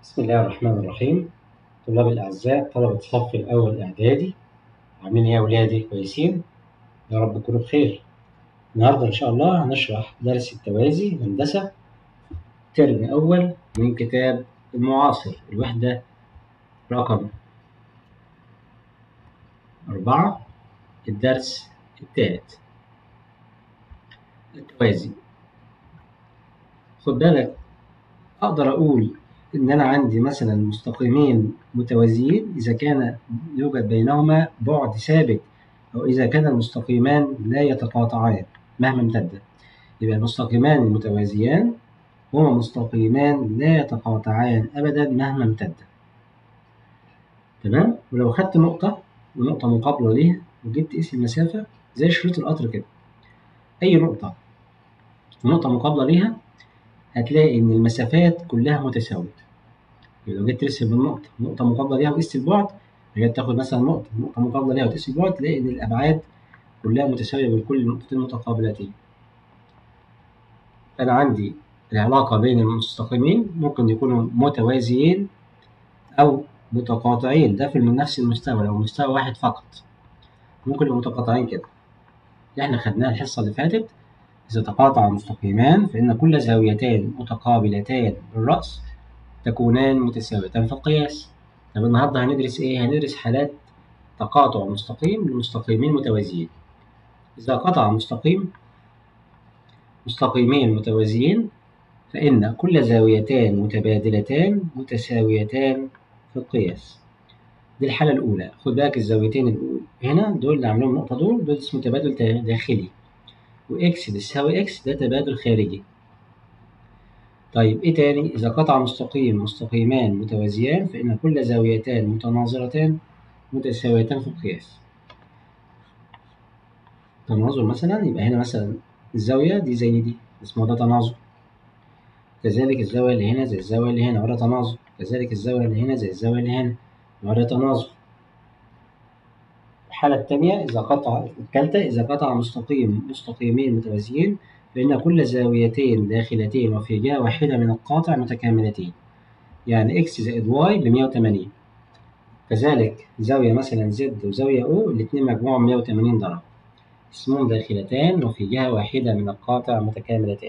بسم الله الرحمن الرحيم طلاب الأعزاء طلبة الصف الأول إعدادي عاملين إيه يا أولادي كويسين؟ يا رب تكونوا بخير النهاردة إن شاء الله هنشرح درس التوازي هندسة ترم أول من كتاب المعاصر الوحدة رقم أربعة الدرس الثالث التوازي خد بالك أقدر أقول إن أنا عندي مثلا مستقيمين متوازيين إذا كان يوجد بينهما بعد ثابت أو إذا كان المستقيمان لا يتقاطعان مهما امتد يبقى المستقيمان المتوازيان هما مستقيمان لا يتقاطعان أبدا مهما امتد تمام ولو خدت نقطة ونقطة مقابلة ليها وجبت قيس المسافة زي شريط القطر كده أي نقطة ونقطة مقابلة ليها هتلاقي إن المسافات كلها متساوية يبقى لو جيت ترسم النقطة نقطة مقابلة ليها وقست البعد جيت تاخد مثلا نقطة نقطة مقابلة ليها وتقيس البعد تلاقي إن الأبعاد كلها متساوية بين كل نقطتين متقابلتين. أنا عندي العلاقة بين المستقيمين ممكن يكونوا متوازيين أو متقاطعين ده في نفس المستوى لو مستوى واحد فقط ممكن يبقوا متقاطعين كده. اللي إحنا خدناه الحصة اللي فاتت إذا تقاطع مستقيمان فإن كل زاويتان متقابلتان بالرأس تكونان متساويتان في القياس. طب النهارده هندرس إيه؟ هندرس حالات تقاطع مستقيم لمستقيمين متوازيين. إذا قطع مستقيم مستقيمين متوازيين فإن كل زاويتان متبادلتان متساويتان في القياس. دي الحالة الأولى، خد بالك الزاويتين الأولى هنا دول اللي عاملين النقطة دول دول اسمه تبادل داخلي. وإكس بتساوي إكس ده تبادل خارجي. طيب إيه تاني؟ إذا قطع مستقيم مستقيمان متوازيان فإن كل زاويتان متناظرتان متساويتان في القياس. تناظر مثلا يبقى هنا مثلا الزاوية دي زي دي اسمه ده تناظر. كذلك الزاوية اللي هنا زي الزاوية اللي هنا وده تناظر. كذلك الزاوية اللي هنا زي الزاوية اللي هنا وده تناظر. الحالة الثانية إذا قطع الثالثة إذا قطع مستقيم مستقيمين متوازيين فإن كل زاويتين داخلتين وفي جهة واحدة من القاطع متكاملتين يعني إكس زائد واي ب 180 كذلك زاوية مثلا زد وزاوية أو الاتنين مجموعهم 180 درجة اسمهم داخلتان وفي جهة واحدة من القاطع متكاملتان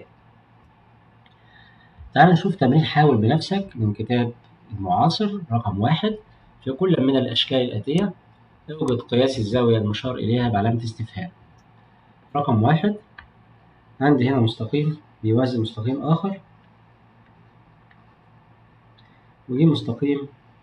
تعال نشوف تمرين حاول بنفسك من كتاب المعاصر رقم واحد في كل من الأشكال الآتية اوجد قياس الزاوية المشار إليها بعلامة استفهام رقم واحد عندي هنا مستقيم بيوازي مستقيم آخر وجي مستقيم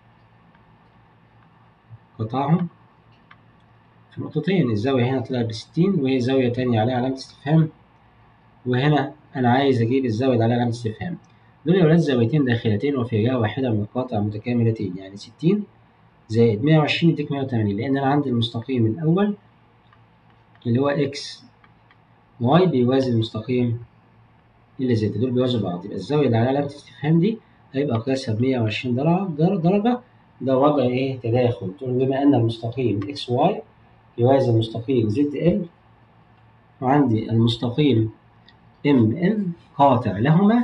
قطعهم في نقطتين الزاوية هنا طلعت بستين وهي زاوية تانية عليها علامة استفهام وهنا أنا عايز أجيب الزاوية اللي عليها علامة استفهام دول يا ولاد زاويتين داخلتين وفي جهة واحدة من القاطع متكاملتين يعني ستين زائد مية وعشرين يديك مية وتمانين لأن أنا عندي المستقيم الأول اللي هو إكس واي بيوازي المستقيم اللي زد دول بيوازوا بعض يبقى الزاوية اللي عليها علامة استفهام دي هيبقى قياسها بمية وعشرين درجة درجة ده وضع إيه تداخل تقول بما أن المستقيم إكس واي يوازي المستقيم زد ال وعندي المستقيم ام ان قاطع لهما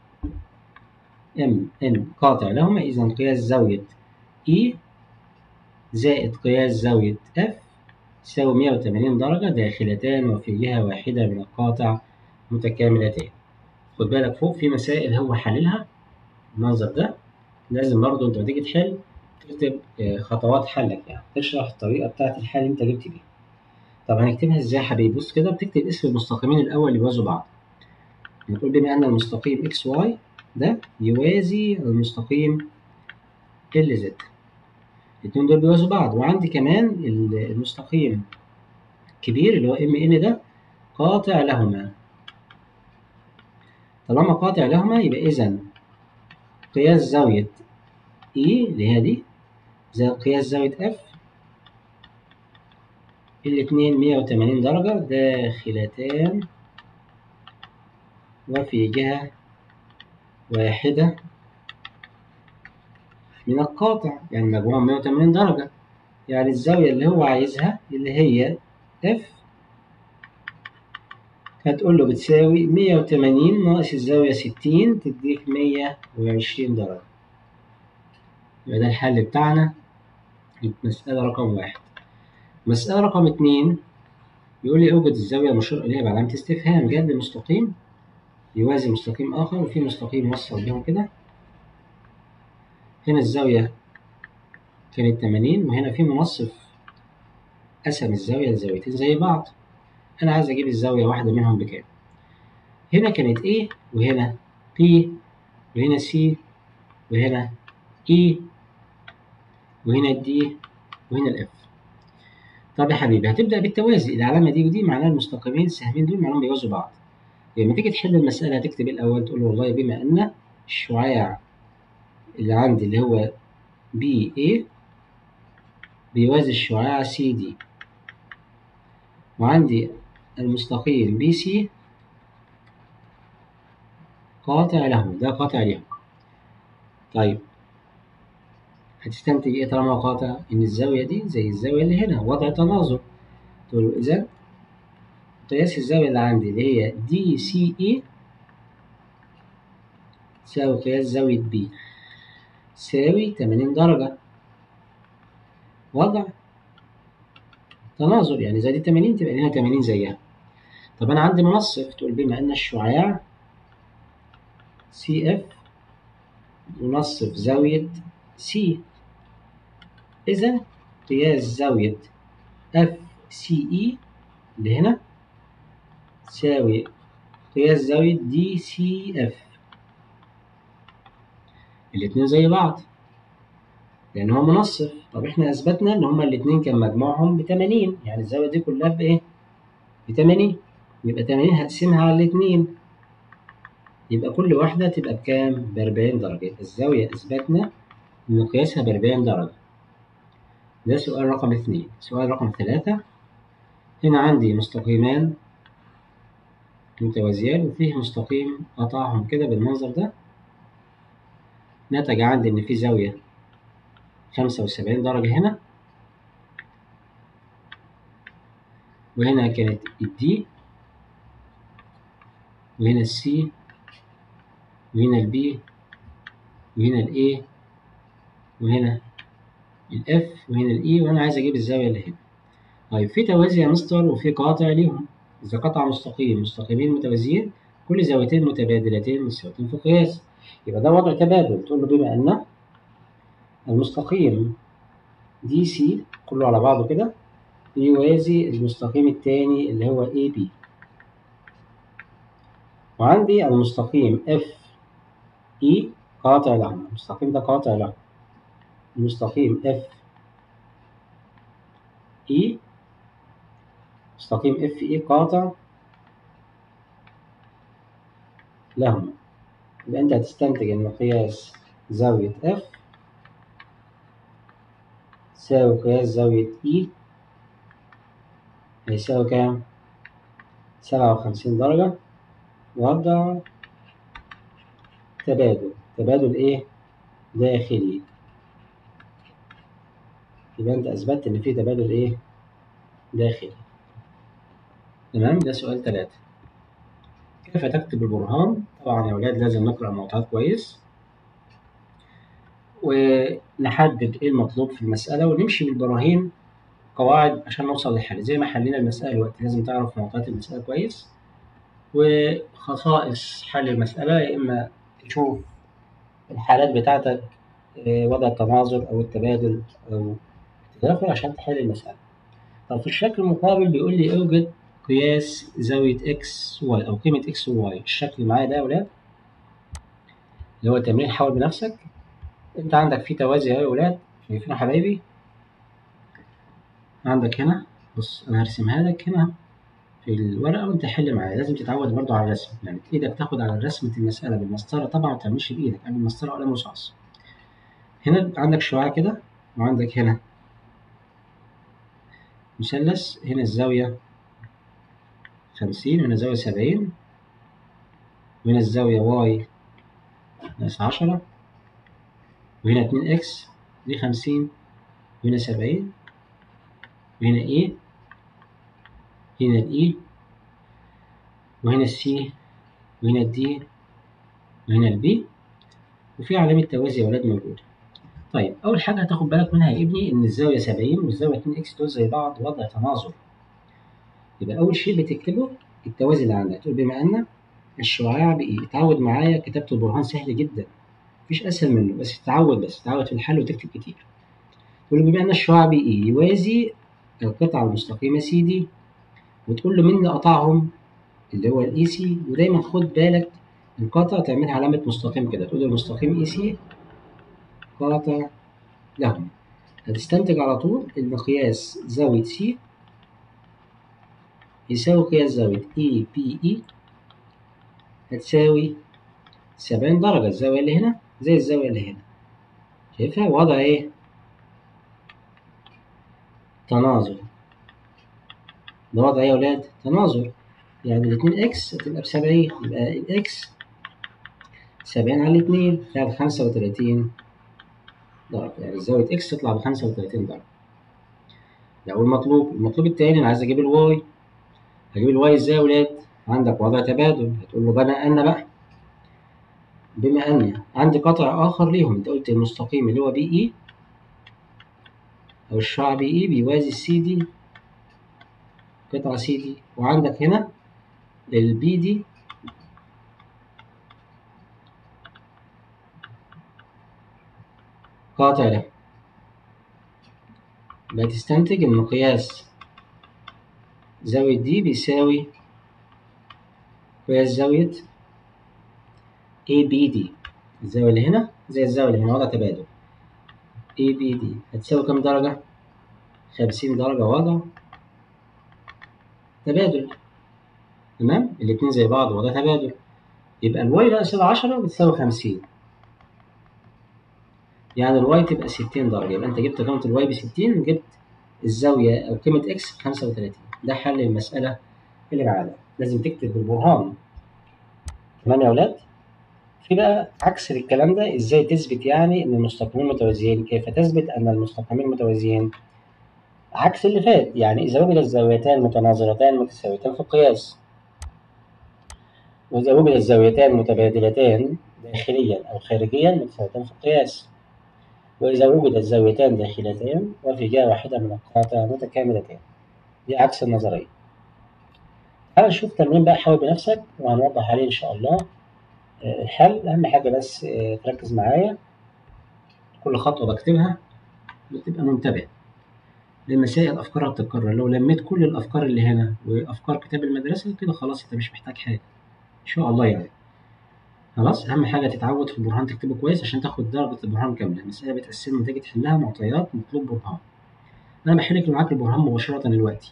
ام ان قاطع لهما إذا قياس زاوية E زائد قياس زاوية F تساوي 180 درجة داخلتان وفي جهة واحدة من القاطع متكاملتان. خد بالك فوق في مسائل هو حللها المنظر ده لازم برضه أنت لما تيجي تحل تكتب خطوات حلك يعني تشرح الطريقة بتاعة الحل اللي أنت جبت بيها. طب هنكتبها إزاي يا حبيبي؟ بص كده بتكتب اسم المستقيمين الأول اللي بيوازوا بعض. نقول بما أن المستقيم إكس واي ده يوازي المستقيم ال زد. الاتنين دول بيوازوا بعض وعندي كمان المستقيم كبير اللي هو ام ان ده قاطع لهما طالما قاطع لهما يبقى اذا قياس زاوية اي اللي هي دي زي قياس زاوية اف الاتنين مية وتمانين درجة داخلتان وفي جهة واحدة من القاطع يعني مجموعهم 180 درجة يعني الزاوية اللي هو عايزها اللي هي F هتقول له بتساوي 180 ناقص الزاوية 60 تديك 120 درجة يبقى ده الحل بتاعنا مسألة رقم واحد مسألة رقم اتنين بيقول لي اوجد الزاوية المشار إليها بعلامة استفهام جاب لي مستقيم يوازي مستقيم آخر وفي مستقيم موصل بيهم كده هنا الزاوية كانت 80 وهنا في منصف قسم الزاوية لزاويتين زي بعض أنا عايز أجيب الزاوية واحدة منهم بكام هنا كانت A وهنا P وهنا C وهنا E وهنا D وهنا الإف طب يا حبيبي هتبدأ بالتوازي العلامة دي ودي معناها المستقيمين السهمين دول معناهم بيوازوا بعض لما تيجي تحل المسألة هتكتب الأول تقول والله بما أن الشعاع اللي عندي اللي هو بي اي بيوازي الشعاع سي دي وعندي المستقيم بي سي قاطع له ده قاطع له طيب هتستنتج ايه طالما قاطع ان الزاوية دي زي الزاوية اللي هنا وضع تناظر تقول له اذا قياس الزاوية اللي عندي اللي هي دي سي اي تساوي قياس زاوية بي تساوي 80 درجة وضع تناظر يعني زي دي 80 تبقى هنا 80 زيها طب أنا عندي منصف تقول بما أن الشعاع سي اف ينصف زاوية سي إذا قياس زاوية اف سي اي اللي هنا تساوي قياس زاوية دي سي اف الاتنين زي بعض لأن هو منصف طب احنا أثبتنا إن هما الاتنين كان مجموعهم بتمانين يعني الزاوية دي كلها بإيه؟ بتمانين يبقى تمانين هقسمها على الاتنين يبقى كل واحدة تبقى بكام؟ بأربعين درجة يبقى الزاوية أثبتنا إن قياسها بأربعين درجة ده سؤال رقم اتنين سؤال رقم ثلاثة هنا عندي مستقيمان متوازيان وفيه مستقيم قطعهم كده بالمنظر ده نتج عندي إن في زاوية خمسة وسبعين درجة هنا وهنا كانت الدي وهنا السي وهنا البي وهنا الاي وهنا الاف وهنا الاي وانا عايز اجيب الزاوية اللي هنا طيب في توازي يا مستر وفي قاطع ليهم إذا قطع مستقيم مستقيمين متوازيين كل زاويتين متبادلتين مستويتين في قياس يبقى ده وضع تبادل تقول له بما أن المستقيم دي سي كله على بعضه كده يوازي المستقيم التاني اللي هو اي بي وعندي المستقيم اف اي قاطع له المستقيم ده قاطع له المستقيم اف اي مستقيم اف اي قاطع لهما يبقى انت هتستنتج ان قياس زاوية اف يساوي قياس زاوية اي هيساوي كام؟ سبعة وخمسين درجة وضع تبادل تبادل ايه؟ داخلي يبقى انت اثبتت ان في تبادل ايه؟ داخلي تمام ده سؤال ثلاثة كيف تكتب البرهان؟ طبعا يا ولاد لازم نقرأ الموضوعات كويس ونحدد ايه المطلوب في المسألة ونمشي بالبراهين قواعد عشان نوصل للحل زي ما حلينا المسألة دلوقتي لازم تعرف معطيات المسألة كويس وخصائص حل المسألة يا إما تشوف الحالات بتاعتك وضع التناظر أو التبادل أو التداخل عشان تحل المسألة طب في الشكل المقابل بيقول لي اوجد قياس زاوية اكس واي أو قيمة اكس وواي الشكل اللي معايا ده يا ولاد اللي هو تمرين حاول بنفسك انت عندك في توازي اهو يا ولاد شايفين يا حبايبي عندك هنا بص انا هرسمها لك هنا في الورقه وانت حل معايا لازم تتعود برضو على الرسم يعني ايدك تاخد على رسمه المساله بالمسطره طبعا ما تعملش بايدك اعمل مسطره وقلم رصاص هنا عندك شعاع كده وعندك هنا مثلث هنا الزاويه خمسين وهنا زاويه سبعين وهنا الزاويه واي ناقص عشرة وهنا اتنين اكس دي خمسين وهنا سبعين وهنا ايه هنا الاي وهنا السي وهنا الدي وهنا البي وفي علامة توازي يا ولاد موجودة طيب أول حاجة هتاخد بالك منها يا ابني إن الزاوية 70 والزاوية 2 إكس دول زي بعض وضع تناظر يبقى أول شيء بتكتبه التوازي اللي عندك تقول بما أن الشعاع بإيه اتعود معايا كتابة البرهان سهل جدا مفيش أسهل منه بس تتعود بس تتعود في الحل وتكتب كتير تقول له بما أن الشعاع بإيه يوازي القطعة المستقيمة سي دي وتقول له مين اللي قطعهم اللي هو الاي سي ودايما خد بالك القطع تعملها علامة مستقيم كده تقول المستقيم اي سي قاطع لهم هتستنتج على طول إن قياس زاوية سي يساوي قياس زاوية اي بي اي هتساوي سبعين درجة الزاوية اللي هنا زي الزاوية اللي هنا شايفها وضع ايه؟ تناظر ده وضع ايه يا ولاد؟ تناظر يعني الاتنين اكس هتبقى بسبعين يبقى الاكس سبعين على الاتنين فيها بخمسة وتلاتين درجة يعني زاوية اكس تطلع بخمسة وتلاتين درجة ده أول مطلوب المطلوب التاني أنا عايز أجيب الواي هجيب الواي ازاي يا ولاد؟ عندك وضع تبادل هتقول له بما أن بقى بما أن عندي قطع آخر ليهم أنت قلت المستقيم اللي هو بي إي أو الشعاع بي إي بيوازي السي دي قطعة سي دي وعندك هنا البي دي قاطع له يبقى تستنتج إن قياس زاوية دي بيساوي قياس زاوية ABD الزاوية اللي هنا زي الزاوية اللي هنا وضع تبادل ABD هتساوي كام درجة؟ خمسين درجة وضع تبادل تمام الاتنين زي بعض وضع تبادل يبقى الواي ناقص العشرة بتساوي خمسين يعني الواي تبقى ستين درجة يبقى أنت جبت قيمة الواي بستين وجبت الزاوية أو قيمة إكس بخمسة وتلاتين ده حل المسألة اللي معانا لازم تكتب بالبرهان تمام يا ولاد في بقى عكس الكلام ده ازاي تثبت يعني ان المستقيمين متوازيين كيف تثبت ان المستقيمين متوازيين عكس اللي فات يعني اذا وجد الزاويتان متناظرتان متساويتان في القياس واذا وجد الزاويتان متبادلتان داخليا او خارجيا متساويتان في القياس واذا وجد الزاويتان داخلتان وفي جهه واحده من القاطع متكاملتان دي عكس النظريه تعال نشوف تمرين بقى حاول بنفسك وهنوضح عليه ان شاء الله الحل اهم حاجه بس تركز معايا كل خطوه بكتبها بتبقى منتبه للمسائل افكارها بتتكرر لو لميت كل الافكار اللي هنا وافكار كتاب المدرسه كده خلاص انت مش محتاج حاجه ان شاء الله يعني خلاص اهم حاجه تتعود في البرهان تكتبه كويس عشان تاخد درجه البرهان كامله المساله بتقسم تيجي تحلها معطيات مطلوب برهان انا بحل معاك البرهان مباشره دلوقتي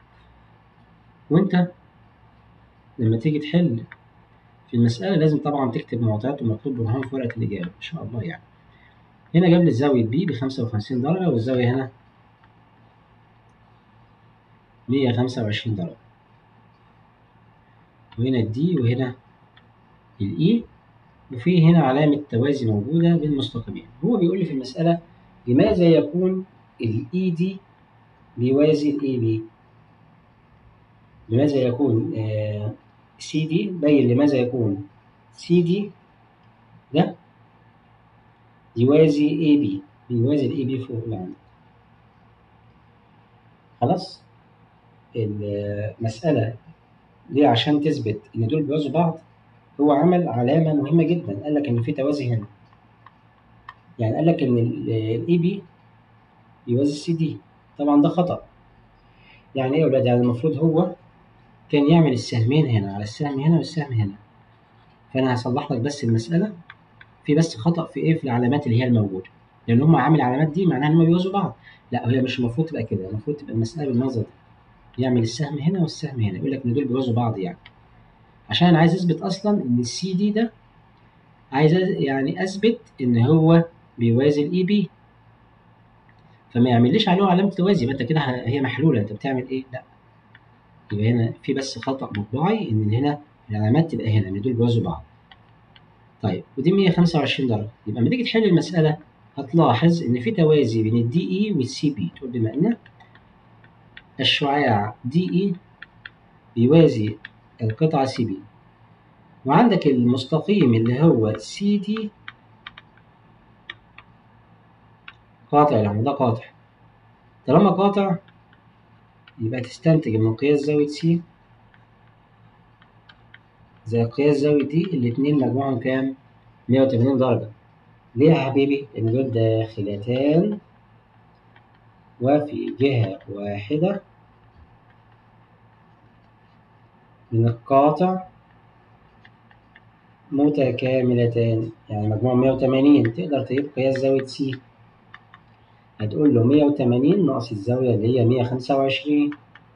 وانت لما تيجي تحل في المسألة لازم طبعا تكتب معطيات ومطلوب برهان في ورقة الإجابة إن شاء الله يعني هنا جاب لي الزاوية بي بخمسة وخمسين درجة والزاوية هنا مية خمسة وعشرين درجة وهنا الدي وهنا الإي وفي هنا علامة توازي موجودة بين المستقيمين هو بيقول لي في المسألة لماذا يكون الإي دي بيوازي الإي بي لماذا يكون آه سي دي بين لماذا يكون سي دي ده يوازي اي بي بيوازي الاي بي فوق اللي عندك خلاص المسألة ليه عشان تثبت ان دول بيوازوا بعض هو عمل علامة مهمة جدا قال لك ان في توازي هنا يعني قال لك ان الاي بي يوازي السي دي طبعا ده خطأ يعني ايه يا ولاد يعني المفروض هو كان يعمل السهمين هنا على السهم هنا والسهم هنا فانا هصلح لك بس المساله في بس خطا في ايه في العلامات اللي هي الموجوده لان هم عامل العلامات دي معناها ان هم بيوازوا بعض لا هي مش المفروض تبقى كده المفروض تبقى المساله بالمنظر ده يعمل السهم هنا والسهم هنا يقول لك ان دول بيوازوا بعض يعني عشان انا عايز اثبت اصلا ان السي دي ده عايز يعني اثبت ان هو بيوازي الاي بي فما يعمليش عليه علامه توازي يبقى انت كده هي محلوله انت بتعمل ايه لا يبقى هنا في بس خطأ مطبعي إن هنا العلامات تبقى هنا إن دول بيوازوا بعض. طيب ودي 125 درجة يبقى لما تيجي تحل المسألة هتلاحظ إن في توازي بين الدي إي والسي بي تقول بما إن الشعاع دي إي بيوازي القطعة سي بي وعندك المستقيم اللي هو سي دي قاطع العمود ده قاطع طالما قاطع يبقى تستنتج من قياس زاوية سي زي قياس زاوية دي الاتنين مجموعهم كام؟ 180 درجة ليه يا حبيبي؟ لأن دول داخلتان وفي جهة واحدة من القاطع متكاملتان يعني مجموع 180 تقدر تجيب قياس زاوية سي هتقول له 180 ناقص الزاوية اللي هي 125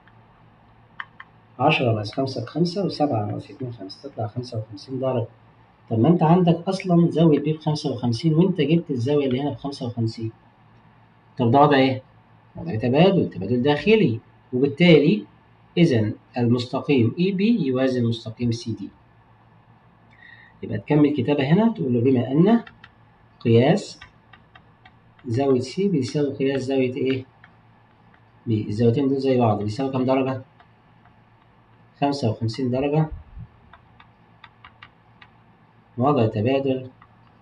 10 ناقص 5 بخمسة و7 ناقص 2 5 تطلع 55 درجة طب ما انت عندك اصلا زاوية بي بخمسة وخمسين وانت جبت الزاوية اللي هنا بخمسة وخمسين طب ده وضع ايه؟ وضع تبادل تبادل داخلي وبالتالي إذا المستقيم اي بي يوازي المستقيم سي دي يبقى تكمل كتابة هنا تقول له بما أن قياس زاوية سي بيساوي قياس زاوية ايه؟ بي الزاويتين دول زي بعض بيساوي كام درجة؟ خمسة وخمسين درجة وضع تبادل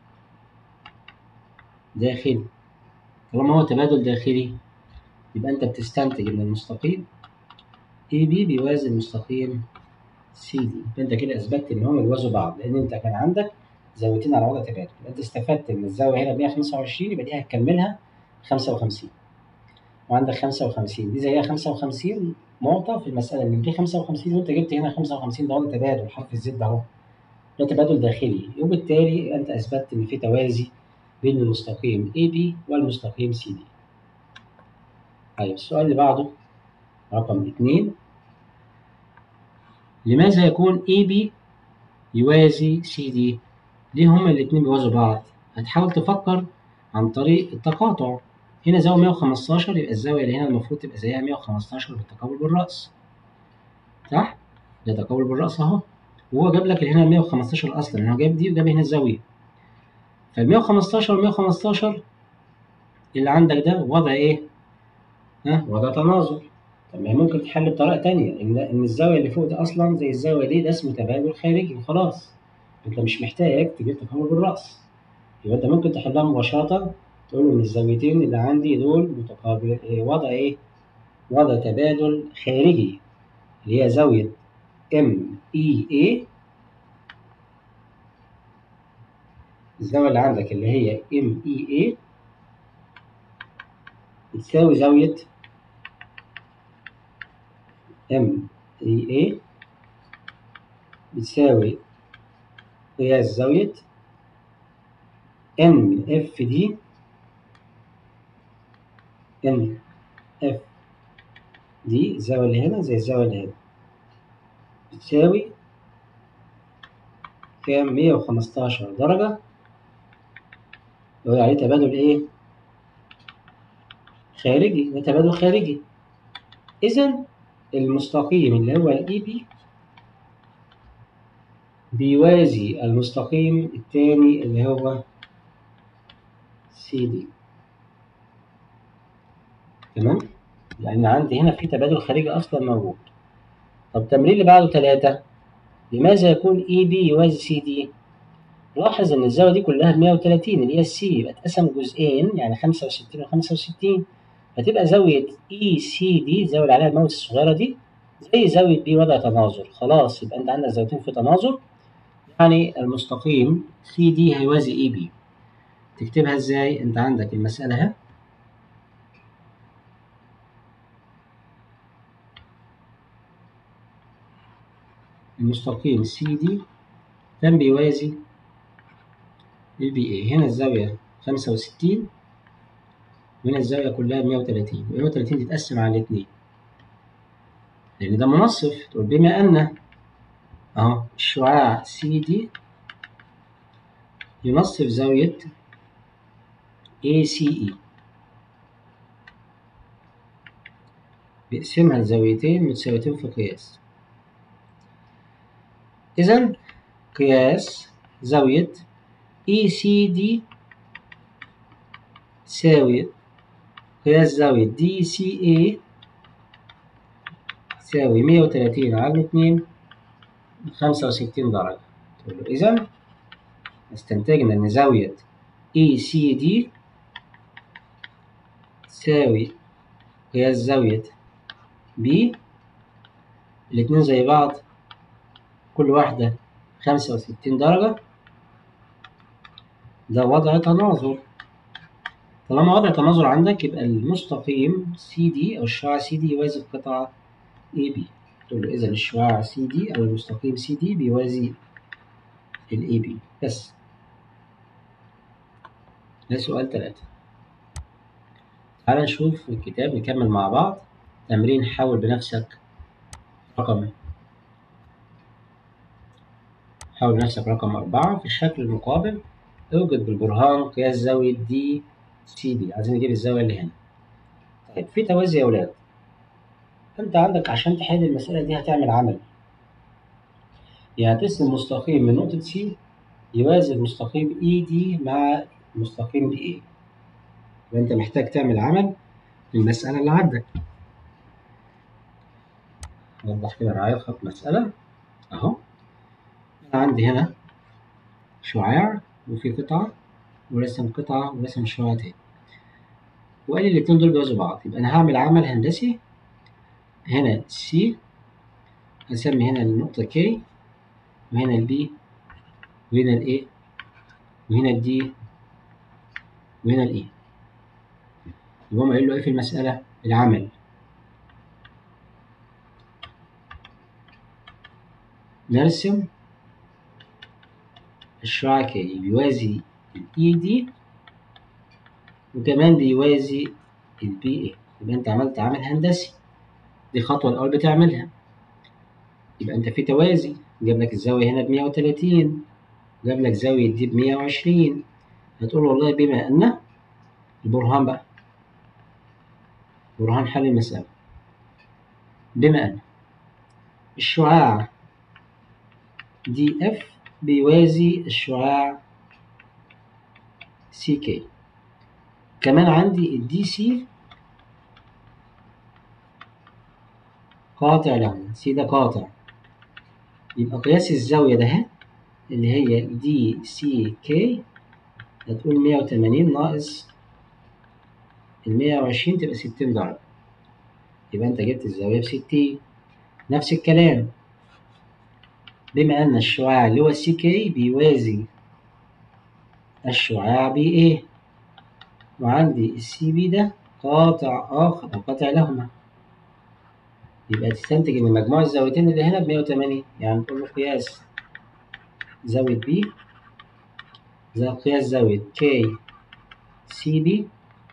داخلي طالما هو تبادل داخلي يبقى أنت بتستنتج إن المستقيم اي بي بيوازي المستقيم سي دي يبقى أنت كده أثبتت إن هم بيوازوا بعض لأن أنت كان عندك زاويتين على وضع تبادل يبقى أنت استفدت إن الزاوية هنا 125 يبقى دي هتكملها 55 وعندك 55 دي زيها 55 نقطة في المسألة اللي دي 55 وأنت جبت هنا 55 ده وضع تبادل حرف الزد أهو ده تبادل داخلي وبالتالي أنت أثبتت إن في توازي بين المستقيم AB والمستقيم CD. طيب السؤال اللي بعده رقم اتنين لماذا يكون AB يوازي CD؟ ليه هما الاتنين بيوازوا بعض؟ هتحاول تفكر عن طريق التقاطع هنا زاوية 115 يبقى الزاوية اللي هنا المفروض تبقى زيها 115 بالتقابل بالرأس صح؟ ده تقابل بالرأس أهو وهو جاب لك هنا 115 اصلا يعني هو جاب دي وجاب هنا الزاويه فال 115 وال 115 اللي عندك ده وضع ايه؟ ها وضع تناظر طب ما ممكن تحل بطريقه تانية ان ان الزاويه اللي فوق ده اصلا زي الزاويه دي ده اسمه تبادل خارجي وخلاص انت مش محتاج تجيب تقابل بالراس يبقى انت ممكن تحلها مباشره تقول له ان الزاويتين اللي عندي دول متقابل إيه وضع ايه؟ وضع تبادل خارجي اللي هي زاويه ام اي اي الزاوية اللي عندك اللي هي ام اي اي بتساوي زاوية ام اي اي بتساوي قياس زاوية ام اف دي ام اف دي الزاوية اللي هنا زي الزاوية اللي هنا بتساوي كام 115 درجة يقول عليه تبادل ايه خارجي ده تبادل خارجي اذا المستقيم اللي هو الاي بي بيوازي المستقيم الثاني اللي هو سي دي تمام لان عندي هنا في تبادل خارجي اصلا موجود طب التمرين اللي بعده ثلاثة لماذا يكون اي بي يوازي سي دي لاحظ ان الزاويه دي كلها 130 اللي هي السي يبقى اتقسم جزئين يعني 65 و65 فتبقى زاويه اي سي دي الزاويه اللي عليها الماوس الصغيره دي زي زاويه بي وضع تناظر خلاص يبقى انت عندك زاويتين في تناظر يعني المستقيم سي دي هيوازي اي بي تكتبها ازاي انت عندك المساله اهي المستقيم سي دي كان بيوازي البي اي هنا الزاوية خمسة وستين وهنا الزاوية كلها مية وتلاتين مية وتلاتين تتقسم على الاتنين لأن ده منصف تقول بما أن أهو الشعاع سي دي ينصف زاوية اي سي اي بيقسمها لزاويتين متساويتين في قياس إذا قياس زاوية اي سي دي تساوي قياس زاوية دي سي اي تساوي مية وتلاتين على اتنين خمسة وستين درجة تقول له إذا استنتجنا إن زاوية اي سي دي تساوي قياس زاوية B الاتنين زي بعض كل واحدة خمسة وستين درجة ده وضع تناظر طالما وضع تناظر عندك يبقى المستقيم CD أو الشعاع CD يوازي القطعة AB تقول له إذا الشعاع CD أو المستقيم CD بيوازي ال AB بس ده سؤال تلاتة تعال نشوف الكتاب نكمل مع بعض تمرين حاول بنفسك رقم حاول بنفسك رقم أربعة في الشكل المقابل اوجد بالبرهان قياس زاوية دي سي بي عايزين نجيب الزاوية اللي هنا طيب في توازي يا ولاد انت عندك عشان تحل المسألة دي هتعمل عمل يعني ترسم مستقيم من نقطة سي يوازي المستقيم اي دي مع المستقيم دي ايه يبقى انت محتاج تعمل عمل للمسألة اللي عندك نوضح كده رعاية خط مسألة اهو انا عندي هنا شعاع وفي قطعة ورسم قطعة ورسم شعاع تاني وقال لي الاتنين دول بيوازوا بعض يبقى انا هعمل عمل هندسي هنا سي هسمي هنا النقطة كي وهنا البي وهنا الايه وهنا الدي وهنا الايه يبقى هم قايل له ايه في المسألة العمل نرسم الشعاع كي بيوازي الاي دي وكمان بيوازي البي اي يبقى انت عملت عمل هندسي دي الخطوة الأول بتعملها يبقى انت في توازي جاب لك الزاوية هنا ب 130 جاب لك زاوية دي ب 120 هتقول والله بما أن البرهان بقى برهان حل المسألة بما أن الشعاع دي اف بيوازي الشعاع سي كي كمان عندي الدي سي قاطع له سي ده قاطع يبقى قياس الزاوية ده اللي هي دي سي كي هتقول مية وتمانين ناقص المية وعشرين تبقى ستين درجة يبقى أنت جبت الزاوية بستين نفس الكلام بما أن الشعاع اللي هو سي كي بيوازي الشعاع بي ايه وعندي السي بي ده قاطع آخر أو قاطع لهما يبقى تستنتج إن مجموع الزاويتين اللي هنا بمية وتمانين يعني تقول له قياس زاوية بي زي قياس زاوية كي سي بي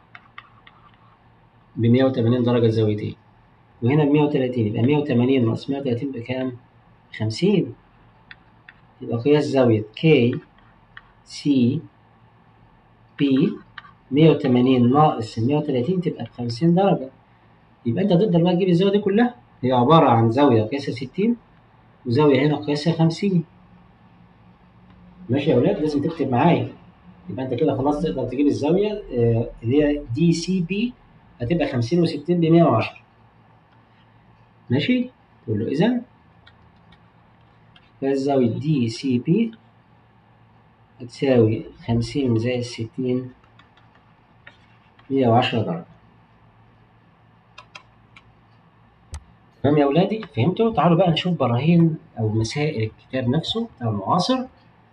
بمية وتمانين درجة زاويتين وهنا بمية وتلاتين يبقى مية وتمانين ناقص مية وتلاتين بكام؟ خمسين يبقى قياس زاوية كي سي بي مية وتمانين ناقص مية وتلاتين تبقى بخمسين درجة يبقى أنت تقدر بقى تجيب الزاوية دي كلها هي عبارة عن زاوية قياسها ستين وزاوية هنا قياسها خمسين ماشي يا ولاد لازم تكتب معايا يبقى أنت كده خلاص تقدر تجيب الزاوية آه، اللي هي دي سي بي هتبقى خمسين وستين بمية وعشرة ماشي تقول له إذا فالزاوية دي سي بي هتساوي خمسين زائد ستين مية وعشرة درجة تمام يا ولادي فهمتوا؟ تعالوا بقى نشوف براهين أو مسائل الكتاب نفسه بتاع المعاصر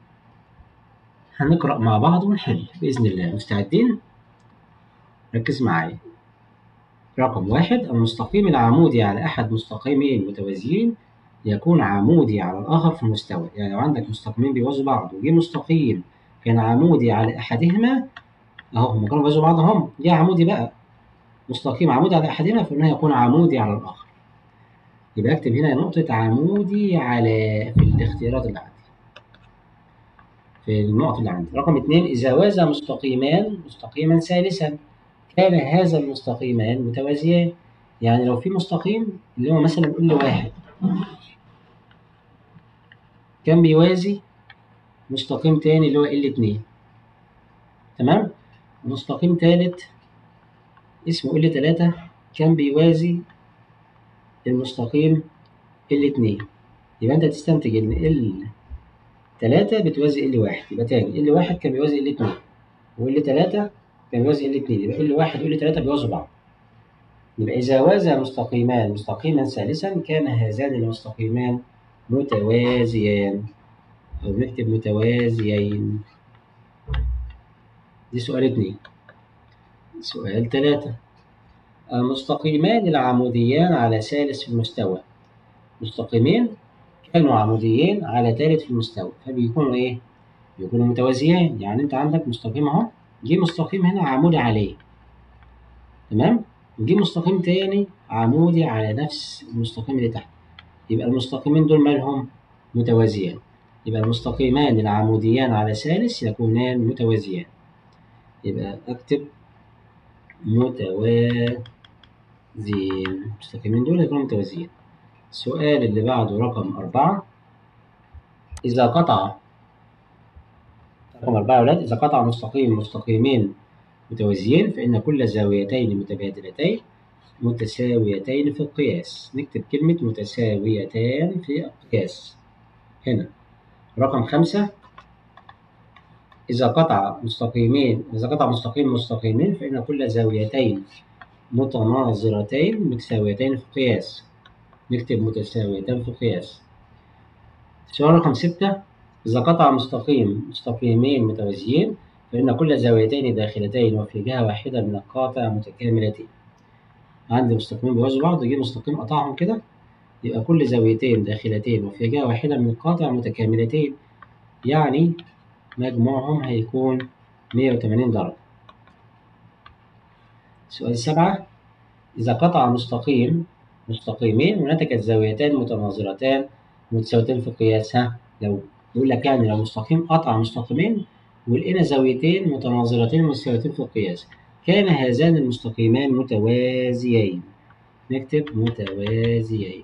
هنقرأ مع بعض ونحل بإذن الله مستعدين؟ ركز معايا رقم واحد المستقيم العمودي على أحد مستقيمين متوازيين يكون عمودي على الآخر في المستوى يعني لو عندك مستقيمين بيوازوا بعض وجه مستقيم كان عمودي على أحدهما أهو هم كانوا بيوازوا بعض هم جه عمودي بقى مستقيم عمودي على أحدهما فإنه يكون عمودي على الآخر يبقى أكتب هنا نقطة عمودي على في الاختيارات اللي عندي في النقط اللي عندي رقم اتنين إذا وازى مستقيمان مستقيما ثالثا كان هذا المستقيمان متوازيان يعني لو في مستقيم اللي هو مثلا نقول له واحد كان بيوازي مستقيم تاني اللي هو ال اتنين تمام مستقيم تالت اسمه ال تلاتة كان بيوازي المستقيم ال اتنين يبقى انت تستنتج ان ال تلاتة بتوازي ال واحد يبقى تاني ال واحد كان بيوازي ال اتنين وال تلاتة كان بيوازي ال 2 يبقى ال 1 وال 3 بيوازوا بعض يبقى إذا وازى مستقيمان مستقيما ثالثا كان هذان المستقيمان متوازيان أو نكتب متوازيين دي سؤال اتنين سؤال تلاتة المستقيمان العموديان على ثالث في المستوى مستقيمين كانوا عموديين على ثالث في المستوى فبيكونوا ايه؟ بيكونوا متوازيان يعني انت عندك مستقيم اهو جه مستقيم هنا عمودي عليه تمام؟ وجه مستقيم تاني عمودي على نفس المستقيم اللي تحت يبقى المستقيمين دول مالهم متوازيان يبقى المستقيمان العموديان على ثالث يكونان متوازيان يبقى اكتب متوازيين المستقيمين دول يكونوا متوازيين السؤال اللي بعده رقم أربعة إذا قطع رقم أربعة يا ولاد إذا قطع مستقيم مستقيمين متوازيين فإن كل زاويتين متبادلتين متساويتين في القياس نكتب كلمة متساويتان في القياس هنا رقم خمسة إذا قطع مستقيمين إذا قطع مستقيم مستقيمين فإن كل زاويتين متناظرتين متساويتين في القياس نكتب متساويتان في القياس السؤال رقم ستة إذا قطع مستقيم مستقيمين متوازيين فإن كل زاويتين داخلتين وفي جهة واحدة من القاطع متكاملتين عندي مستقيمين بيوازوا بعض يجي مستقيم قطعهم كده يبقى كل زاويتين داخلتين وفي جهة واحدة من القاطع متكاملتين يعني مجموعهم هيكون 180 درجة سؤال سبعة إذا قطع مستقيم مستقيمين ونتجت زاويتان متناظرتان متساويتين في قياسها لو بيقول لك يعني لو مستقيم قطع مستقيمين ولقينا زاويتين متناظرتين متساويتين في القياس كان هذان المستقيمان متوازيين نكتب متوازيين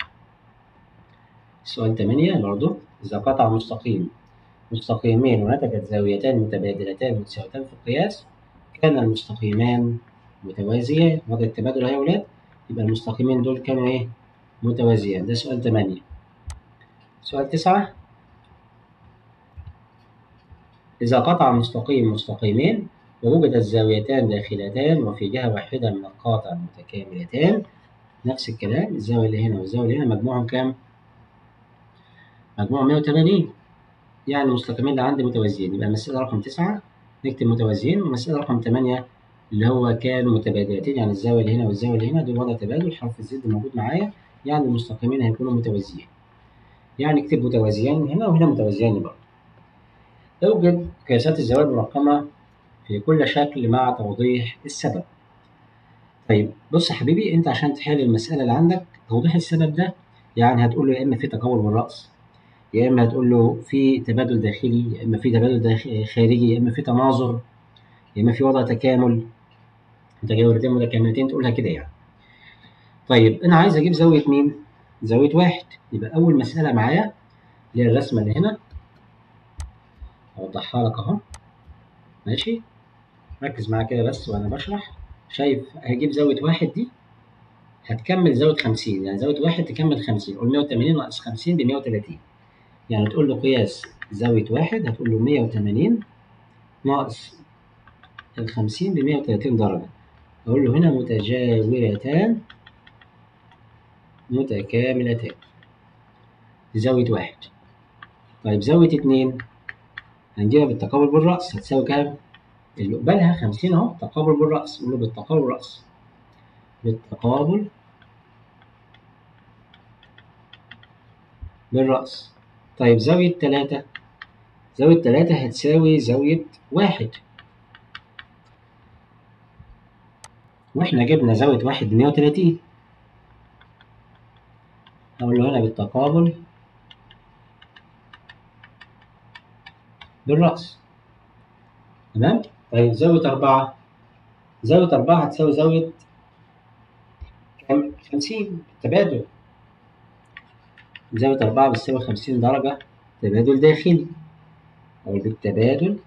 سؤال 8 برضو إذا قطع مستقيم مستقيمين ونتجت زاويتان متبادلتان متساويتان في القياس كان المستقيمان متوازيان وضع التبادل أهي يا ولاد يبقى المستقيمين دول كانوا إيه؟ متوازيان ده سؤال 8 سؤال 9 إذا قطع مستقيم مستقيمين ووجدت الزاويتان داخلتان وفي جهة واحدة من القاطع متكاملتان نفس الكلام الزاوية اللي هنا والزاوية اللي هنا مجموعهم كام؟ مجموعهم 180 يعني المستقيمين اللي عندي متوازيين يبقى المسألة رقم 9 نكتب متوازيين والمسألة رقم 8 اللي هو كانوا متبادلتين يعني الزاوية اللي هنا والزاوية اللي هنا دول وضع تبادل حرف الزد موجود معايا يعني المستقيمين هيكونوا متوازيين يعني اكتب متوازيان هنا وهنا متوازيان برضه اوجد قياسات الزوايا المرقمة في كل شكل مع توضيح السبب طيب بص يا حبيبي انت عشان تحل المسألة اللي عندك توضيح السبب ده يعني هتقول له يا اما في تقابل بالرأس يا اما هتقول له في تبادل داخلي يا اما في تبادل داخلي خارجي يا اما في تناظر يا اما في وضع تكامل متجاورتين متكاملتين تقولها كده يعني طيب انا عايز اجيب زاوية مين؟ زاوية واحد يبقى اول مسألة معايا اللي هي الرسمة اللي هنا اوضحها لك اهو ماشي ركز معايا كده بس وانا بشرح شايف هجيب زاوية واحد دي هتكمل زاوية خمسين يعني زاوية واحد تكمل خمسين قول مية وتمانين ناقص خمسين بمية وتلاتين يعني تقول له قياس زاوية واحد هتقول له مية وتمانين ناقص الخمسين بمية وتلاتين درجة أقول له هنا متجاورتان متكاملتان دي زاوية واحد طيب زاوية اتنين هنجيبها بالتقابل بالرأس هتساوي كام؟ اللي قبالها خمسين أهو تقابل بالرأس نقول له بالتقابل بالرأس بالتقابل بالرأس طيب زاوية تلاتة زاوية تلاتة هتساوي زاوية واحد واحنا جبنا زاوية واحد بمية وتلاتين أقول له هنا بالتقابل بالرأس تمام طيب زاوية أربعة زاوية أربعة هتساوي زاوية كام؟ خمسين تبادل زاوية أربعة بتساوي خمسين درجة تبادل داخلي أو بالتبادل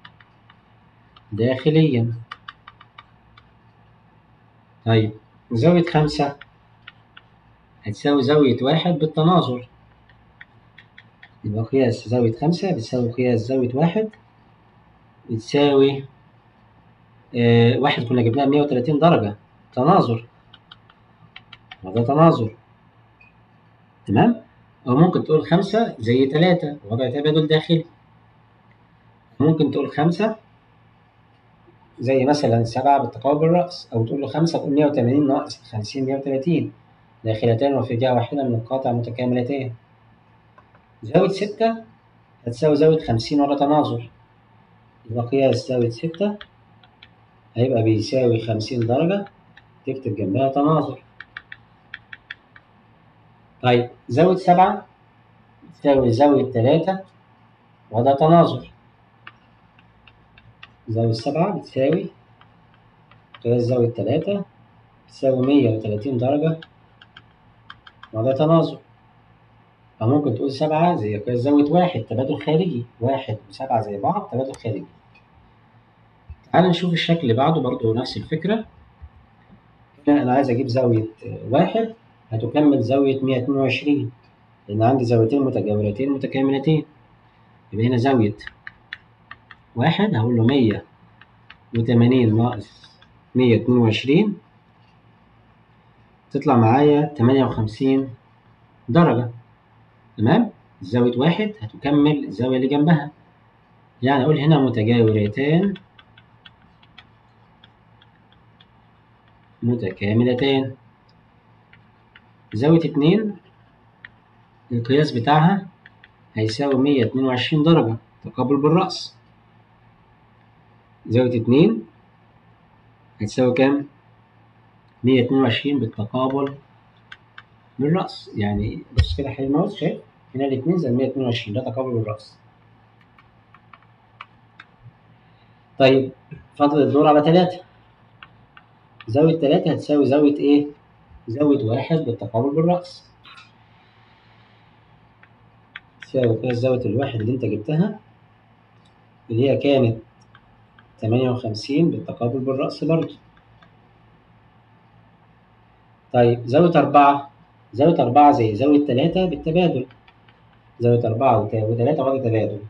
داخليا طيب زاوية خمسة هتساوي زاوية واحد بالتناظر يبقى قياس زاوية خمسة بتساوي قياس زاوية واحد بتساوي آه واحد كنا جبناها 130 درجة تناظر وده تناظر تمام أو ممكن تقول خمسة زي تلاتة وضع تبادل داخلي ممكن تقول خمسة زي مثلا سبعة بالتقابل بالرأس أو تقول له خمسة تقول 180 ناقص 50 130 داخلتان وفي جهة واحدة من القاطع متكاملتان زاوية ستة هتساوي زاوية 50 ورا تناظر يبقى قياس زاوية ستة هيبقى بيساوي 50 درجة تكتب جنبها تناظر طيب زاوية سبعة تساوي زاوية تلاتة وده تناظر زاوية سبعة بتساوي قياس زاوية تلاتة بتساوي مية وتلاتين درجة وده تناظر أو ممكن تقول سبعة زي قياس زاوية واحد تبادل خارجي واحد وسبعة زي بعض تبادل خارجي تعال نشوف الشكل اللي بعده برضه نفس الفكرة هنا أنا عايز أجيب زاوية واحد هتكمل زاوية مية اتنين وعشرين لأن عندي زاويتين متجاورتين متكاملتين يبقى هنا زاوية واحد هقول له مية وتمانين ناقص مية اتنين وعشرين تطلع معايا تمانية وخمسين درجة تمام زاوية واحد هتكمل الزاوية اللي جنبها يعني أقول هنا متجاورتان متكاملتان زاوية اتنين القياس بتاعها هيساوي مية اتنين وعشرين درجة تقابل بالرأس زاوية اتنين هتساوي كام؟ مية اتنين وعشرين بالتقابل بالرأس يعني بص كده حل الماوس شايف؟ هنا الاتنين زي مية اتنين وعشرين ده تقابل بالرأس طيب فضل الدور على تلاتة زاوية تلاتة هتساوي زاوية ايه؟ زاوية واحد بالتقابل بالرأس تساوي قياس زاوية الواحد اللي انت جبتها اللي هي كانت تمانية وخمسين بالتقابل بالرأس برضه طيب زاوية أربعة زاوية أربعة زي زاوية تلاتة بالتبادل زاوية أربعة وتلاتة وضع تبادل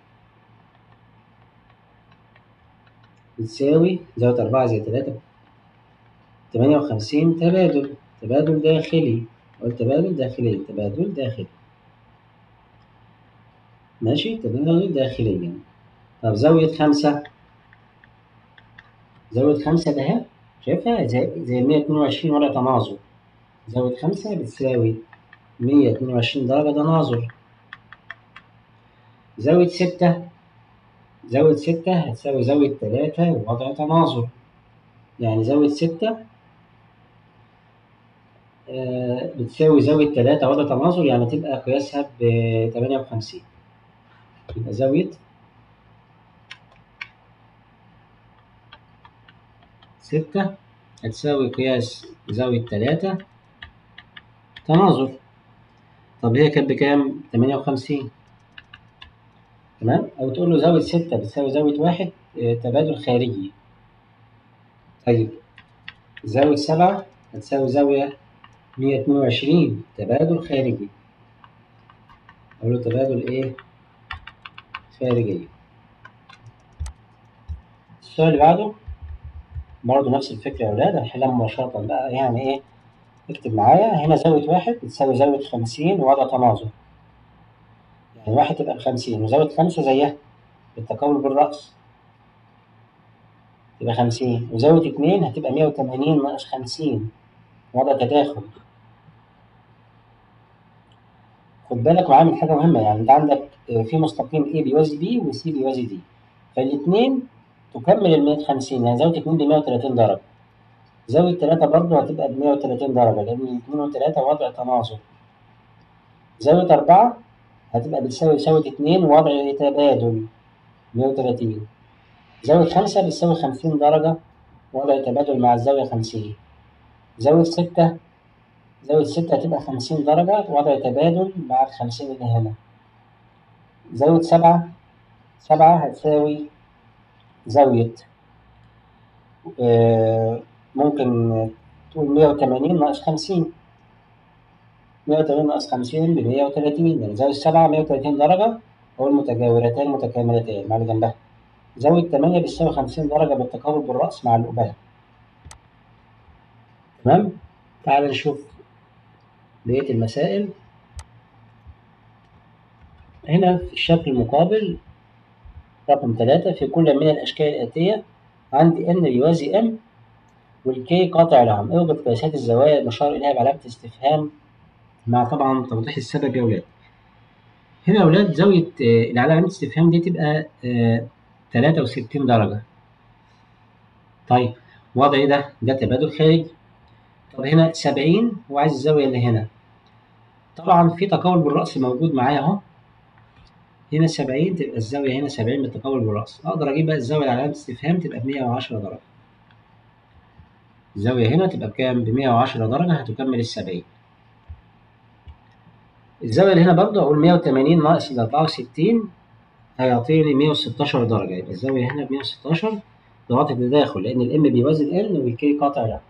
بتساوي زاوية أربعة زي تلاتة تمانية وخمسين تبادل تبادل داخلي قلت تبادل داخلي تبادل داخلي ماشي تبادل داخليا طب زاوية خمسة زاوية خمسة ده اهي شايفها زي زي مية اتنين وعشرين ورقة تناظر زاوية خمسة بتساوي مية اتنين وعشرين درجة تناظر زاوية ستة زاوية ستة هتساوي زاوية تلاتة ووضع تناظر يعني زاوية ستة آه بتساوي زاوية تلاتة وضع تناظر يعني تبقى قياسها بتمانية وخمسين يبقى زاوية ستة هتساوي قياس زاوية تلاتة تناظر طب هي كانت بكام؟ تمانية وخمسين تمام؟ أو تقول له زاوية ستة بتساوي زاوية واحد تبادل خارجي طيب زاوية سبعة هتساوي زاوية مية اتنين وعشرين تبادل خارجي أقول له تبادل إيه؟ خارجية السؤال اللي بعده برضه نفس الفكرة يا ولاد هنحلها مباشرة بقى يعني إيه اكتب معايا هنا زاوية واحد بتساوي زاوية خمسين وضع تناظر يعني واحد تبقى بخمسين وزاوية خمسة زيها بالتقابل بالرأس تبقى خمسين وزاوية اتنين هتبقى مية وتمانين ناقص خمسين وضع تداخل خد بالك معايا من حاجة مهمة يعني أنت عندك في مستقيم A بيوازي B و C بيوازي D فالاتنين تكمل ال 150 يعني زاوية اتنين ب 130 درجة زاوية تلاتة برضه هتبقى ب 130 درجة لأن الاتنين وتلاتة وضع تناظر زاوية أربعة هتبقى بتساوي زاوية اتنين وضع تبادل 130 زاوية خمسة بتساوي 50 درجة وضع تبادل مع الزاوية 50 زاوية ستة زاوية ستة هتبقى 50 درجة وضع تبادل مع الخمسين اللي هنا زاوية سبعة سبعة هتساوي زاوية آه ممكن تقول مية وتمانين ناقص خمسين مية وتمانين ناقص خمسين بمية وتلاتين يعني زاوية سبعة مية وتلاتين درجة أو المتجاورتان متكاملتان مع اللي جنبها زاوية 8 بتساوي 50 درجة بالتقابل بالرأس مع الأبهة تمام تعال نشوف بقية المسائل هنا في الشكل المقابل رقم 3 في كل من الأشكال الآتية عندي n يوازي m والكي قاطع العام اوجد قياسات الزوايا المشار إليها بعلامة استفهام مع طبعا توضيح السبب يا ولاد هنا يا ولاد زاوية آه، اللي على علامة الاستفهام دي تبقى آه، 63 درجة طيب وضع ايه ده؟ ده تبادل خارجي طب هنا 70 وعايز الزاوية اللي هنا طبعا في تقابل بالرأس موجود معايا اهو هنا 70 تبقى الزاوية هنا 70 بالتقابل بالرأس أقدر أجيب بقى الزاوية على علامة استفهام تبقى ب 110 درجة الزاوية هنا تبقى بكام؟ ب 110 درجة هتكمل ال 70 الزاوية اللي هنا برضه أقول 180 ناقص ال 64 هيعطيني 116 درجة يبقى الزاوية هنا ب 116 ضغط التداخل لأن الإم بيوازي ال والكي قاطع العام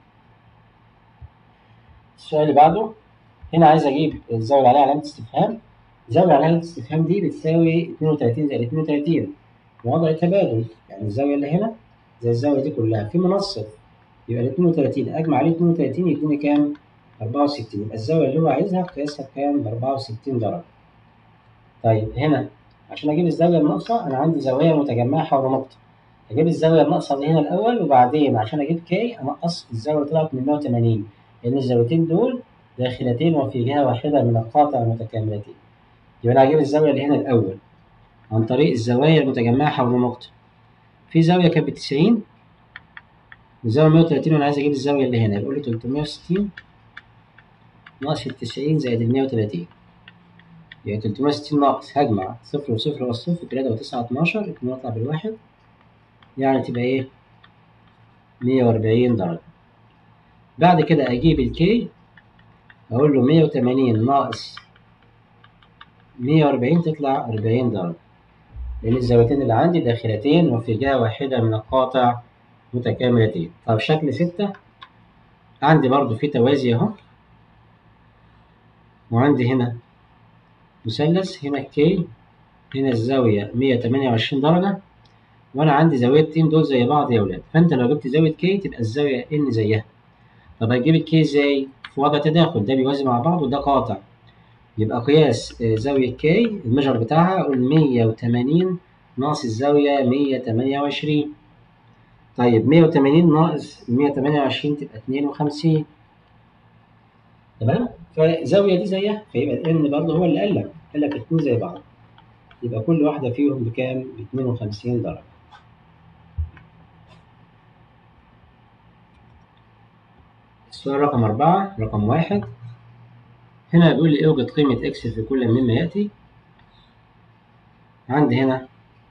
السؤال اللي بعده هنا عايز أجيب الزاوية اللي عليها علامة استفهام الزاوية اللي عليها علامة استفهام دي بتساوي 32 زائد 32 وضع تبادل يعني الزاوية اللي هنا زي الزاوية دي كلها في منصف يبقى ال 32 أجمع عليه 32 يديني كام؟ 64 يبقى الزاوية اللي هو عايزها قياسها بكام؟ ب 64 درجة. طيب هنا عشان أجيب الزاوية الناقصة أنا عندي زوايا متجمعة حول نقطة. أجيب الزاوية الناقصة اللي هنا الأول وبعدين عشان أجيب كي أنقص الزاوية اللي طلعت من 180 لأن الزاويتين دول داخلتين وفي جهة واحدة من القاطع المتكاملتين. يبقى أنا هجيب الزاوية اللي هنا الأول عن طريق الزوايا المتجمعة حول نقطة. في زاوية كانت ب 90 وزاوية 130 وأنا عايز أجيب الزاوية اللي هنا يبقى له 360 ناقص ال 90 زائد ال 130 يعني 360 ناقص هجمع صفر وصفر والصفر تلاتة وتسعة اتناشر اتنين يطلع بالواحد يعني تبقى ايه؟ مية وأربعين درجة بعد كده أجيب الكي أقول له مية وتمانين ناقص مية وأربعين تطلع أربعين درجة لأن الزاويتين اللي عندي داخلتين وفي جهة واحدة من القاطع متكاملتين طب شكل ستة عندي برضو في توازي أهو وعندي هنا مثلث هنا كي هنا الزاوية 128 درجة وأنا عندي زاويتين دول زي بعض يا ولاد فأنت لو جبت زاوية كي تبقى الزاوية إن زيها طب هتجيب الكي إزاي؟ في وضع تداخل ده بيوازي مع بعض وده قاطع يبقى قياس آه، زاوية كي المجر بتاعها أقول 180 ناقص الزاوية 128 طيب 180 ناقص 128 تبقى 52 تمام؟ فالزاوية دي زيها فيبقى الان برضه هو اللي قال لك قال لك الاتنين زي بعض يبقى كل واحدة فيهم بكام؟ ب 52 درجة السؤال رقم أربعة رقم واحد هنا بيقول لي اوجد قيمة اكس في كل مما يأتي عندي هنا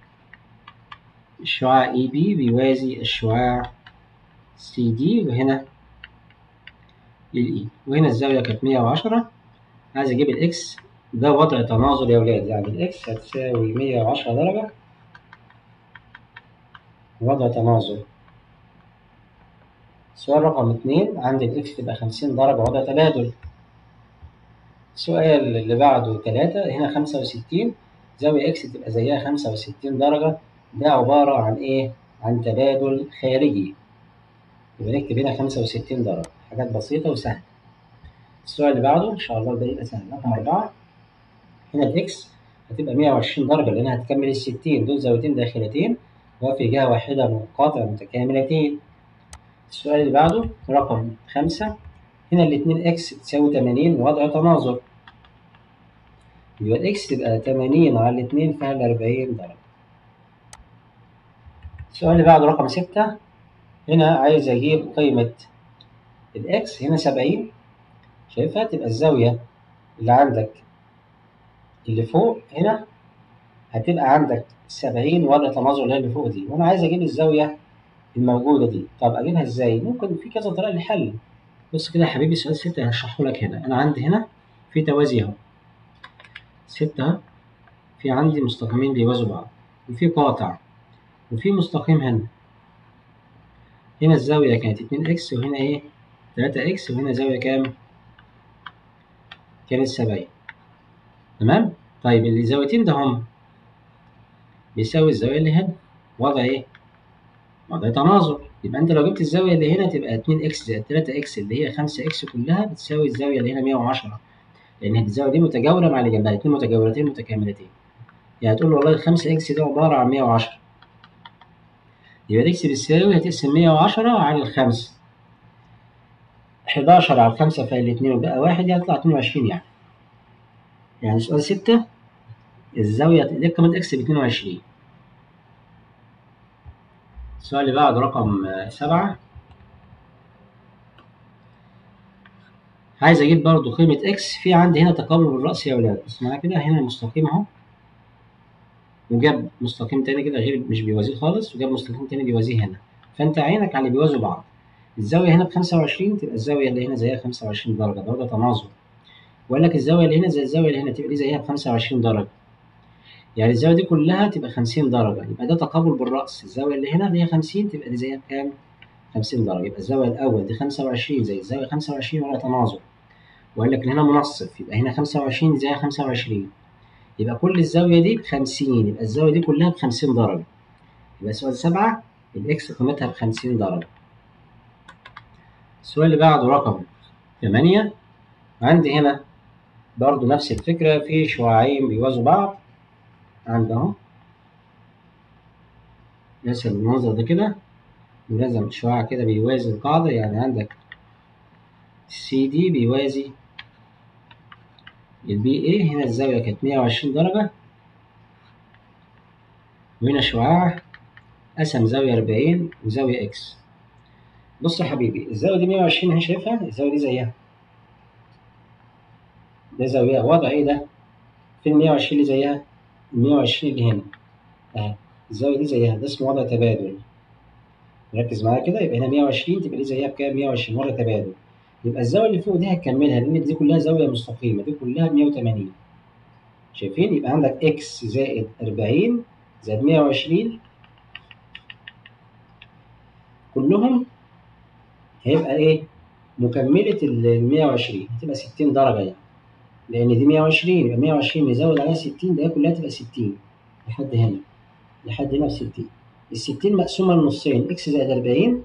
الشعاع اي بي بيوازي الشعاع سي دي وهنا الاي وهنا الزاوية كانت 110 عايز اجيب الاكس ده وضع تناظر يا ولاد يعني الاكس هتساوي 110 درجة وضع تناظر سؤال رقم اتنين عندي الاكس تبقى 50 درجة وضع تبادل السؤال اللي بعده تلاتة هنا 65 زاوية اكس تبقى زيها 65 درجة ده عبارة عن ايه؟ عن تبادل خارجي يبقى نكتب هنا 65 درجة حاجات بسيطة وسهلة السؤال اللي بعده إن شاء الله الباقي يبقى سهل رقم أربعة هنا الإكس هتبقى 120 درجة لأنها هتكمل ال 60 دول زاويتين داخلتين وفي جهة واحدة من قاطع متكاملتين السؤال اللي بعده رقم خمسة هنا الاتنين إكس تساوي 80 وضع تناظر يبقى الإكس تبقى 80 على الاتنين فيها ال 40 درجة السؤال اللي بعده رقم ستة هنا عايز أجيب قيمة الإكس هنا 70 شايفها تبقى الزاوية اللي عندك اللي فوق هنا هتبقى عندك 70 وضع تناظر اللي هي اللي فوق دي وأنا عايز أجيب الزاوية الموجودة دي طب أجيبها إزاي؟ ممكن في كذا طريقة للحل بص كده يا حبيبي سؤال ستة هشرحه لك هنا أنا عندي هنا في توازي أهو ستة أهو في عندي مستقيمين بيوازوا بعض وفي قاطع وفي مستقيم هنا هنا الزاوية كانت 2 إكس وهنا إيه 3 إكس وهنا زاوية كام؟ كانت 70 تمام؟ طيب اللي زاويتين ده هم بيساوي الزاوية اللي هنا وضع ايه؟ وضع تناظر يبقى انت لو جبت الزاويه اللي هنا تبقى 2 اكس زائد 3 اكس اللي هي 5 اكس كلها بتساوي الزاويه اللي هنا 110 لان الزاويه دي متجاوره مع اللي جنبها الاثنين متجاورتين متكاملتين يعني تقول له والله ال 5 اكس دي عباره عن 110 يبقى الاكس بتساوي هتقسم 110 على الخمسة 11 على الخمسة في الاثنين وبقى واحد يطلع 22 يعني يعني سؤال ستة الزاوية دي كمان اكس ب 22 السؤال اللي بعده رقم سبعة عايز اجيب برضو قيمة اكس في عندي هنا تقابل بالرأس يا ولاد بس معايا كده هنا مستقيم اهو وجاب مستقيم تاني كده غير مش بيوازيه خالص وجاب مستقيم تاني بيوازيه هنا فانت عينك على اللي بيوازوا بعض الزاوية هنا ب 25 تبقى الزاوية اللي هنا زيها 25 درجة درجة تناظر وقال لك الزاوية اللي هنا زي الزاوية اللي هنا تبقى دي زيها ب 25 درجة يعني الزاوية دي كلها تبقى 50 درجة يبقى ده تقابل بالرأس الزاوية اللي هنا اللي هي 50 تبقى دي زيها بكام؟ 50 درجة يبقى الزاوية الأول دي 25 زي الزاوية 25 ولا تناظر وقال لك هنا منصف يبقى هنا 25 زيها 25 يبقى كل الزاوية دي ب 50 يبقى الزاوية دي كلها ب 50 درجة يبقى سؤال سبعة الإكس قيمتها ب 50 درجة السؤال اللي بعده رقم 8 عندي هنا برضو نفس الفكرة في شعاعين بيوازوا بعض عند اهو يرسم المنظر ده كده ولازم شعاع كده بيوازي القاعدة يعني عندك سي دي بيوازي البي اي هنا الزاوية كانت مية وعشرين درجة وهنا شعاع قسم زاوية أربعين وزاوية إكس بص يا حبيبي الزاوية دي مية وعشرين أهي شايفها الزاوية دي زيها ده زاوية وضع إيه ده؟ فين مية وعشرين اللي زيها؟ المية وعشرين اللي هنا أهي الزاوية دي زيها ده اسمه وضع تبادل ركز معايا كده يبقى هنا 120 تبقى دي زيها بكام 120 وضع تبادل يبقى الزاوية اللي فوق دي هتكملها لأن دي كلها زاوية مستقيمة دي كلها 180 شايفين يبقى عندك إكس زائد 40 زائد 120 كلهم هيبقى إيه؟ مكملة ال 120 هتبقى 60 درجة يعني لأن دي 120 يبقى 120 نزود عليها 60 ده كلها تبقى 60 لحد هنا لحد هنا ب 60 ال 60 مقسومة لنصين إكس زائد 40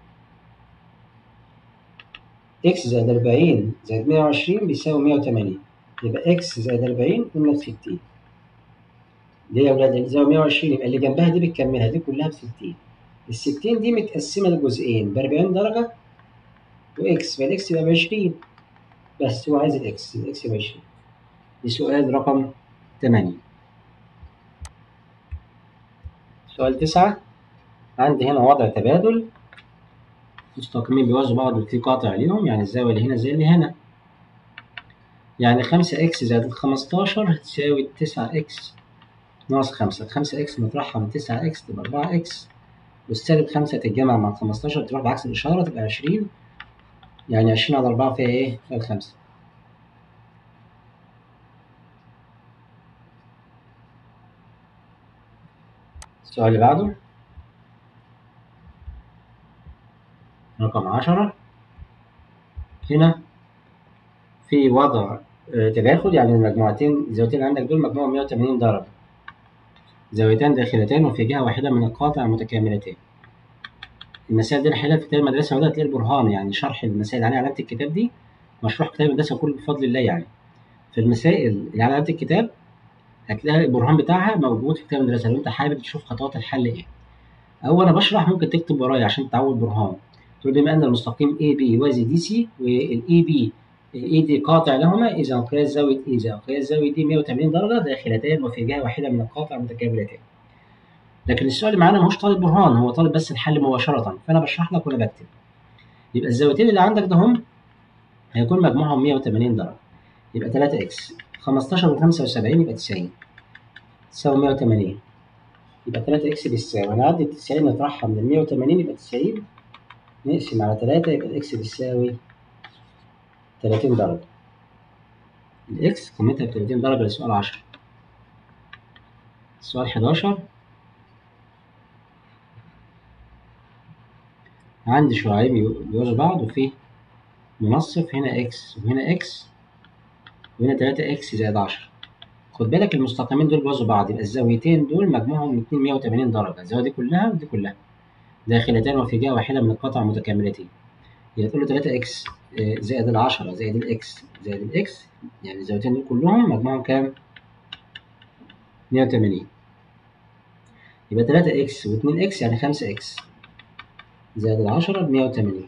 إكس زائد 40 زائد 120 بيساوي 180 يبقى إكس زائد 40 قلنا ب 60 ليه يا ولاد الزاوية 120 يبقى اللي جنبها دي بتكملها دي كلها ب 60 ال 60 دي متقسمة لجزئين ب 40 درجة وإكس فالإكس يبقى ب 20 بس هو عايز الإكس الإكس ب 20 دي سؤال رقم 8 سؤال 9 عندي هنا وضع تبادل مستقيمين بيوازوا بعض وفي قاطع عليهم يعني الزاوية اللي هنا زي اللي هنا يعني خمسة إكس زائد خمستاشر هتساوي تسعة إكس ناقص خمسة خمسة إكس نطرحها من تسعة إكس تبقى أربعة إكس والسالب خمسة تتجمع مع خمستاشر تروح بعكس الإشارة تبقى عشرين يعني عشرين على أربعة فيها إيه؟ فيها الخمسة السؤال اللي بعده رقم عشرة هنا في وضع تداخل يعني المجموعتين الزاويتين اللي عندك دول مجموعهم 180 درجة زاويتان داخلتان وفي جهة واحدة من القاطع متكاملتان المسائل دي نحلها في كتاب المدرسة وده هتلاقي البرهان يعني شرح المسائل عليه علامة الكتاب دي مشروح كتاب المدرسة كله بفضل الله يعني في المسائل اللي على علامة الكتاب هتلاقي البرهان بتاعها موجود في كتاب المدرسة لو أنت حابب تشوف خطوات الحل إيه أو أنا بشرح ممكن تكتب ورايا عشان تعود برهان تقول بما أن المستقيم AB يوازي دي سي والإي بي اي دي قاطع لهما اذا قياس زاويه اي زائد قياس زاويه دي 180 درجه داخلتان وفي جهه واحده من القاطع متكاملتان لكن السؤال اللي معانا ماهوش طالب برهان هو طالب بس الحل مباشره فانا بشرح لك وانا بكتب يبقى الزاويتين اللي عندك ده هم هيكون مجموعهم 180 درجه يبقى 3 اكس 15 و75 يبقى 90 تساوي 180 يبقى 3 اكس بيساوي هنعدي ال 90 نطرحها من ال 180 يبقى 90 نقسم على 3 يبقى الاكس بيساوي 30 درجة الإكس قيمتها ب 30 درجة لسؤال 10 السؤال 11 عندي شعاعين بيوازوا بعض وفيه منصف هنا إكس وهنا إكس وهنا 3 إكس زائد 10 خد بالك المستقيمين دول بيوازوا بعض يبقى الزاويتين دول مجموعهم 2 180 درجة الزاوية دي كلها ودي كلها داخلتان وفي جهة واحدة من القطع متكاملتين يبقى تقول له 3 اكس زائد ال 10 زائد الاكس زائد الاكس يعني الزاويتين دول كلهم مجموعهم كام؟ 180 يبقى 3 اكس و2 اكس يعني 5 اكس زائد ال 10 ب 180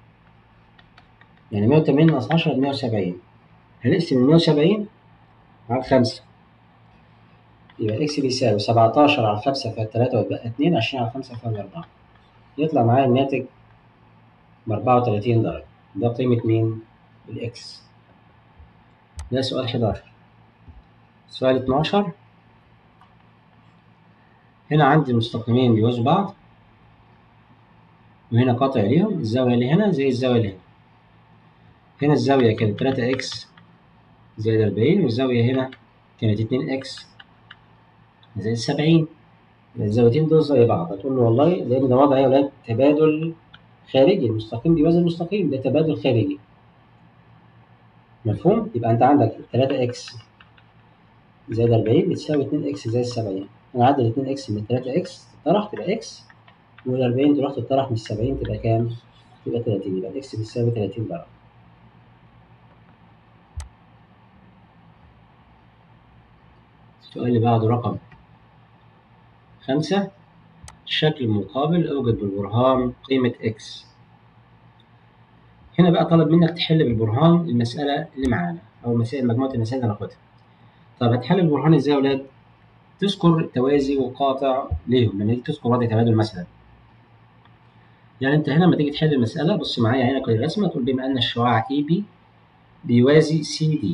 يعني 180 ناقص 10 ب 170 هنقسم ال 170 على 5 يبقى اكس بيساوي 17 على 5 في 3 وتبقى 2 20 على 5 في 4 يطلع معايا الناتج ب 34 درجة ده قيمة مين؟ الإكس ده سؤال 11 سؤال 12 هنا عندي مستقيمين بيوازوا بعض وهنا قاطع ليهم الزاوية اللي هنا زي الزاوية اللي هنا هنا الزاوية كانت 3 إكس زائد 40 والزاوية هنا كانت 2 إكس زائد 70 الزاويتين دول زي بعض هتقول له والله لأن ده وضع يا ولاد تبادل خارجي المستقيم بيوازي المستقيم ده تبادل خارجي مفهوم؟ يبقى أنت عندك 3 إكس زائد 40 بتساوي 2 إكس زائد 70 نعدل 2 إكس من 3 إكس تطرح تبقى إكس وال 40 تروح تطرح من 70 تبقى كام؟ تبقى 30 يبقى الإكس بتساوي 30 درجة السؤال اللي بعده رقم خمسة الشكل المقابل أوجد بالبرهان قيمة x هنا بقى طلب منك تحل بالبرهان المسألة اللي معانا أو المسائل مجموعة المسائل اللي هناخدها طب هتحل بالبرهان إزاي يا ولاد؟ تذكر التوازي وقاطع ليهم لما تيجي تذكر وضع تبادل مثلا يعني أنت هنا لما تيجي تحل المسألة بص معايا هنا كل الرسمة تقول بما أن الشعاع AB بيوازي CD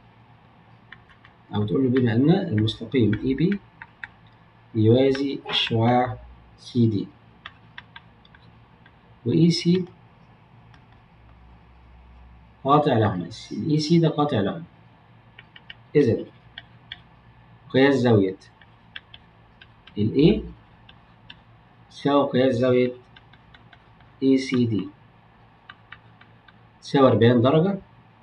أو تقول له بما أن المستقيم AB يوازي الشعاع CD و EC قاطع لهما ال EC ده قاطع لهما إذا قياس زاوية ال A تساوي قياس زاوية ACD تساوي 40 درجة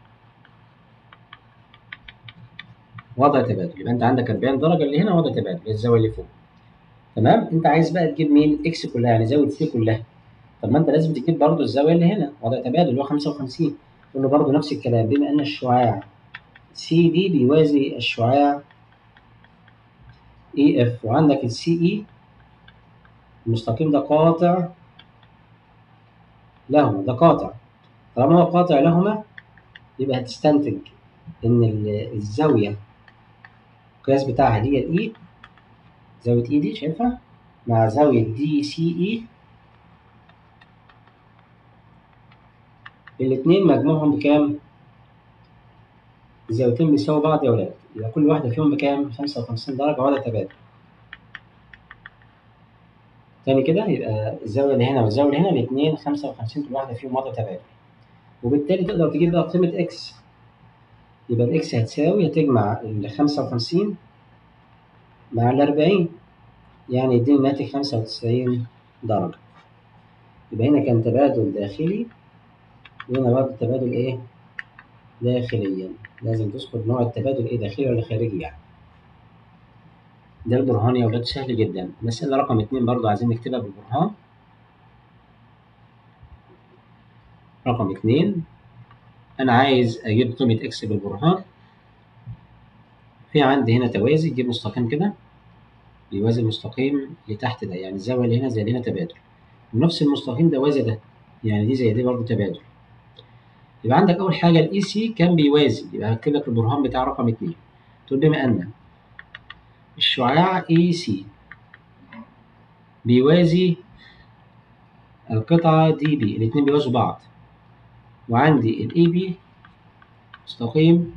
وضع تبادل يبقى انت عندك 40 درجه اللي هنا وضع تبادل الزاويه اللي فوق تمام انت عايز بقى تجيب مين اكس كلها يعني زاويه سي كلها طب ما انت لازم تجيب برضو الزاويه اللي هنا وضع تبادل اللي هو 55 تقول له برضو نفس الكلام بما ان الشعاع سي دي بيوازي الشعاع اي اف وعندك السي اي المستقيم ده قاطع لهما ده قاطع طالما هو قاطع لهما يبقى هتستنتج ان الزاويه القياس بتاعها دي الاي زاوية اي دي شايفها مع زاوية دي سي اي الاتنين مجموعهم بكام؟ الزاويتين بيساووا بعض يا ولاد يبقى كل واحدة فيهم بكام؟ خمسة وخمسين درجة وضع تبادل تاني كده يبقى الزاوية اللي هنا والزاوية اللي هنا الاتنين خمسة وخمسين كل واحدة فيهم وضع تبادل وبالتالي تقدر تجيب بقى قيمة اكس يبقى الإكس هتساوي هتجمع ال 55 مع ال 40 يعني يديني الناتج 95 درجة يبقى هنا كان تبادل داخلي وهنا برضه تبادل إيه؟ داخليا لازم تذكر نوع التبادل إيه داخلي ولا خارجي يعني ده البرهان يا ولاد سهل جدا مسألة رقم اتنين برضه عايزين نكتبها بالبرهان رقم اتنين أنا عايز أجيب قيمة إكس بالبرهان في عندي هنا توازي تجيب مستقيم كده يوازي المستقيم اللي تحت ده يعني الزاوية اللي هنا زي اللي هنا تبادل ونفس المستقيم ده وازي ده يعني دي زي دي برضه تبادل يبقى عندك أول حاجة الإي سي كان بيوازي يبقى هكتب لك البرهان بتاع رقم اتنين تقول بما أن الشعاع إي سي بيوازي القطعة دي بي الاتنين بيوازوا بعض وعندي الاي بي مستقيم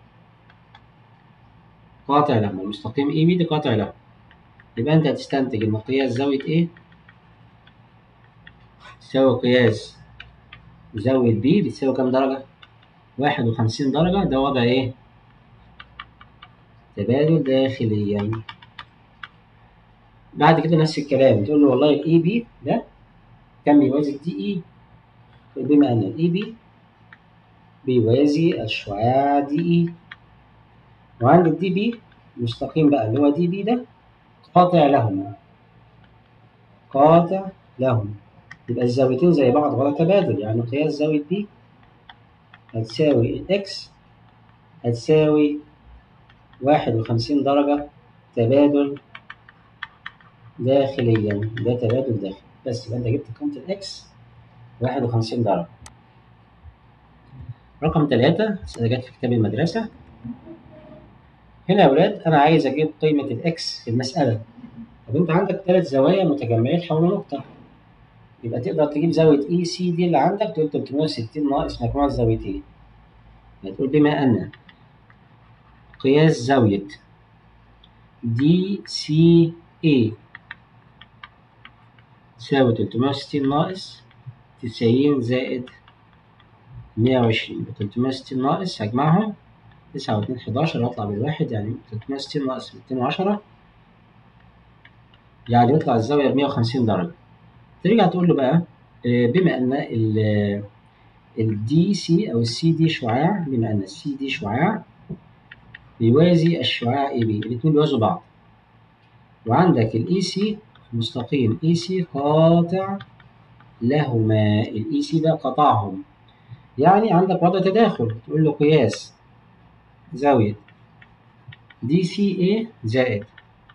قاطع لهما المستقيم اي بي ده قاطع لهما يبقى انت هتستنتج ان قياس زاوية ايه تساوي قياس زاوية بي بتساوي كام درجة؟ واحد وخمسين درجة ده وضع ايه؟ تبادل داخليا بعد كده نفس الكلام تقول له والله الاي بي ده كان بيوازي الدي اي بما ان الاي بي بيوازي الشعاع دي اي وعند الدي بي المستقيم بقى اللي هو دي بي ده قاطع لهما قاطع لهما يبقى الزاويتين زي بعض ولا تبادل يعني قياس زاوية بي هتساوي الإكس هتساوي واحد وخمسين درجة تبادل داخليا ده تبادل داخلي بس يبقى أنت جبت قيمة الإكس واحد وخمسين درجة رقم ثلاثة مسألة جت في كتاب المدرسة هنا يا ولاد أنا عايز أجيب قيمة الإكس في المسألة طب أنت عندك ثلاث زوايا متجمعين حول نقطة يبقى تقدر تجيب زاوية إي سي دي اللي عندك تقول 360 ناقص مجموع الزاويتين هتقول بما أن قياس زاوية دي سي اي تساوي 360 ناقص 90 زائد 120 يبقى 360 ناقص هجمعهم 9 و 2 11 واطلع بالواحد يعني 360 ناقص 210 يعني يطلع الزاوية ب 150 درجة ترجع تقول له بقى بما ان الدي سي او السي دي شعاع بما ان السي دي شعاع بيوازي الشعاع اي بي الاثنين بيوازوا بعض وعندك الاي سي مستقيم اي سي قاطع لهما الاي سي ده قطعهم يعني عندك وضع تداخل تقول له قياس زاوية دي سي اي زائد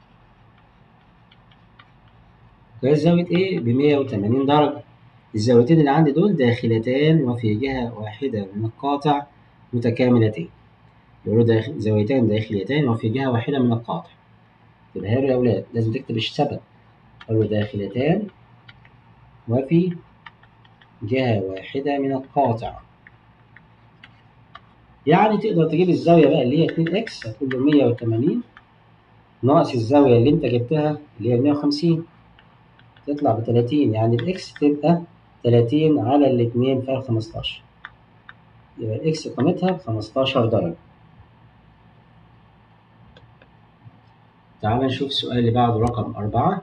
قياس زاوية ايه ب 180 درجة الزاويتين اللي عندي دول داخلتان وفي جهة واحدة من القاطع متكاملتين يقولوا داخل زاويتان داخلتان وفي جهة واحدة من القاطع يبقى يا أولاد لازم تكتب السبب قالوا داخلتان وفي جهة واحدة من القاطع يعني تقدر تجيب الزاوية بقى اللي هي 2 اكس هتقول له 180 ناقص الزاوية اللي انت جبتها اللي هي 150 تطلع ب 30 يعني الاكس تبقى 30 على الاتنين فيها 15 يبقى الاكس قيمتها ب 15 درجة تعال نشوف السؤال اللي بعده رقم أربعة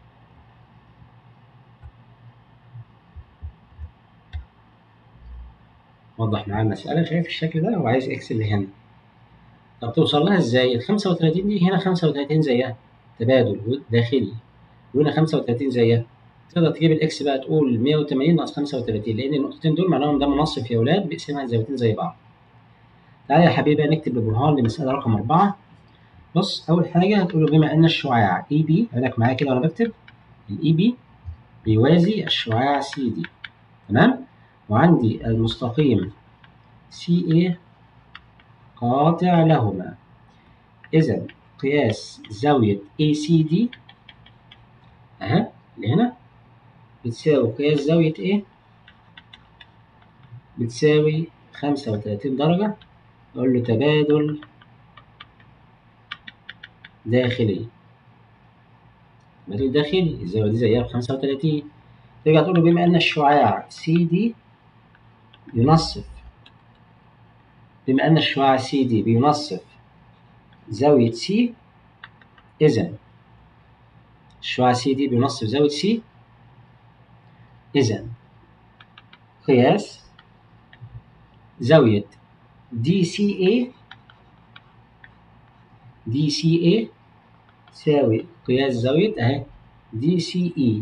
وضح معاه المسألة شايف الشكل ده هو عايز اكس اللي هنا طب توصل لها ازاي؟ ال 35 دي هنا 35 زيها تبادل داخلي وهنا 35 زيها تقدر تجيب الاكس بقى تقول 180 ناقص 35 لان النقطتين دول معناهم ده منصف يا اولاد بيقسمها الزاويتين زي بعض تعالى يا حبيبي نكتب البرهان لمسألة رقم أربعة بص أول حاجة هتقول له بما أن الشعاع اي بي عينك معايا كده وأنا بكتب الاي بي بيوازي الشعاع سي دي تمام وعندي المستقيم سي اي قاطع لهما إذا قياس زاوية اي سي دي أها اللي هنا بتساوي قياس زاوية ايه؟ بتساوي خمسة وتلاتين درجة أقول له تبادل داخلي تبادل داخلي الزاوية دي زيها بخمسة وتلاتين ترجع تقول له بما أن الشعاع سي دي ينصف بما أن الشعاع سي دي بينصف زاوية سي إذا الشعاع سي دي بينصف زاوية سي إذا قياس زاوية دي سي اي دي سي اي تساوي قياس زاوية اهي دي سي اي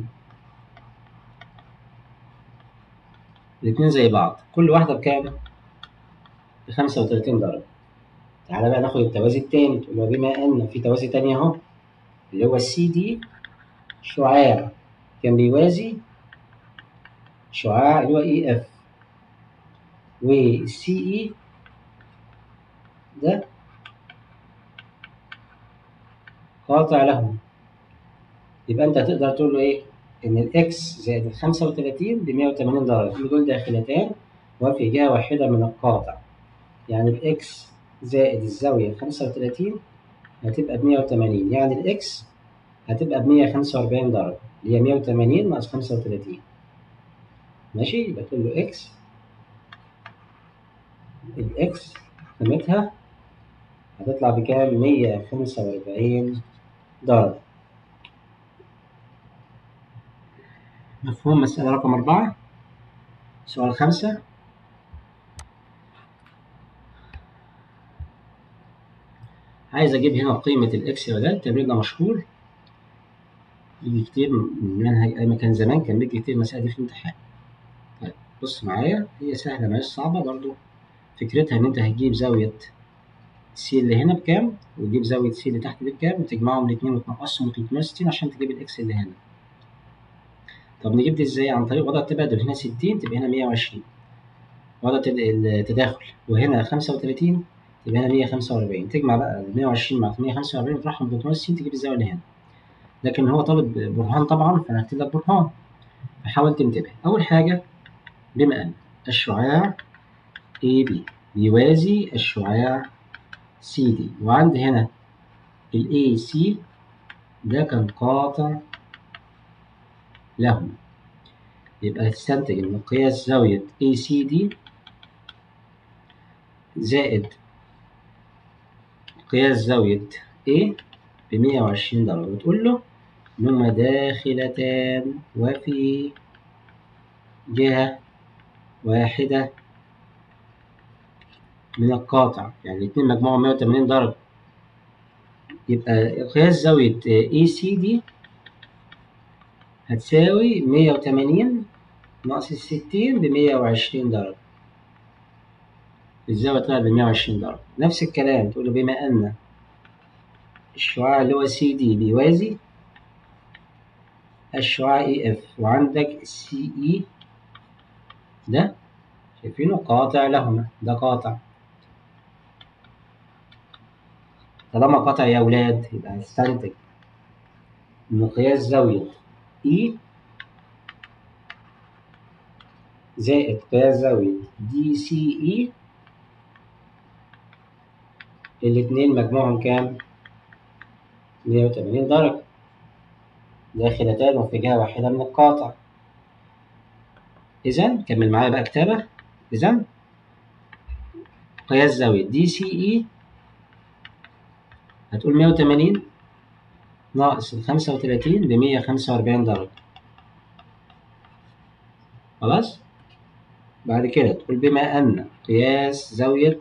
الاتنين زي بعض كل واحدة بكام؟ بخمسة وتلاتين درجة تعالى بقى ناخد التوازي التاني تقول له بما ان في توازي تاني اهو اللي هو السي دي شعاع كان بيوازي شعاع اللي هو اي اف والسي اي ده قاطع لهم يبقى انت تقدر تقول له ايه ان الاكس زائد ال 35 ب 180 درجه دول داخلتان وفي جهه واحده من القاطع يعني الاكس زائد الزاويه 35 هتبقى ب 180 يعني الاكس هتبقى ب 145 درجه اللي هي 180 ناقص 35 ماشي يبقى تقول له اكس الاكس قيمتها هتطلع بكام 145 درجة مفهوم مسألة رقم أربعة سؤال خمسة عايز اجيب هنا قيمة الاكس يا ولاد التمرين ده مشهور بيجي كتير من منهج ايام كان زمان كان بيجي كتير المسألة دي في الامتحان طيب بص معايا هي سهلة مش صعبة برضو فكرتها ان انت هتجيب زاوية سي اللي هنا بكام وتجيب زاوية سي اللي تحت دي بكام وتجمعهم الاتنين وتنقصهم 360 عشان تجيب الاكس اللي هنا طب نجيب دي ازاي عن طريق وضع التبادل هنا 60 تبقى هنا 120 وضع التداخل وهنا 35 يبقى هنا 145 تجمع بقى 120 مع 145 وتطرحهم 360 تجيب الزاوية اللي هنا لكن هو طالب برهان طبعا فانا هكتب لك برهان فحاول تنتبه أول حاجة بما أن الشعاع AB بيوازي الشعاع CD وعندي هنا ال AC ده كان قاطع لهم يبقى تستنتج إن قياس زاوية ACD زائد قياس زاوية A بمية وعشرين درجة وتقول له إن هما داخلتان وفي جهة واحدة من القاطع يعني الاتنين مجموعهم مية وتمانين درجة يبقى قياس زاوية ACD هتساوي مية وتمانين ناقص الستين بمية وعشرين درجة الزاوية طلعت بمية وعشرين درجة نفس الكلام تقول له بما أن الشعاع اللي هو سي دي بيوازي الشعاع اي اف وعندك سي اي ده شايفينه قاطع لهما ده قاطع طالما قاطع يا ولاد يبقى هنستنتج ان قياس زاوية اي زائد قياس زاوية دي سي اي الاتنين مجموعهم كام؟ 180 درجة داخلتان وفي جهة واحدة من القاطع إذا كمل معايا بقى كتابة إذا قياس زاوية دي سي إي هتقول 180 ناقص ال 35 ب 145 درجة خلاص بعد كده تقول بما أن قياس زاوية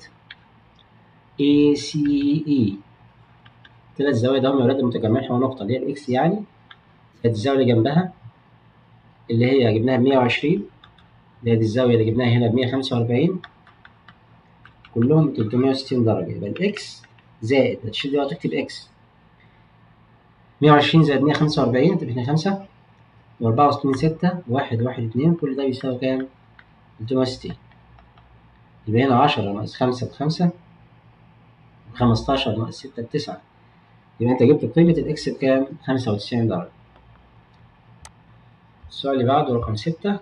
ACE ثلاث زوايا ده يا ولاد المتجمعين حول نقطة اللي هي الإكس يعني كانت الزاوية اللي جنبها اللي هي جبناها بمية وعشرين اللي هي دي الزاوية اللي جبناها هنا بمية خمسة وأربعين كلهم بتلتمية وستين درجة يبقى الإكس زائد هتشيل دي وتكتب إكس مية وعشرين زائد مية خمسة وأربعين تبقى هنا خمسة وأربعة وستين ستة واحد واحد اتنين كل ده بيساوي كام؟ تلتمية وستين يبقى هنا عشرة ناقص خمسة بخمسة وخمستاشر ناقص ستة بتسعة يبقى أنت جبت قيمة الإكس بكام؟ خمسة وتسعين درجة. السؤال اللي بعده رقم ستة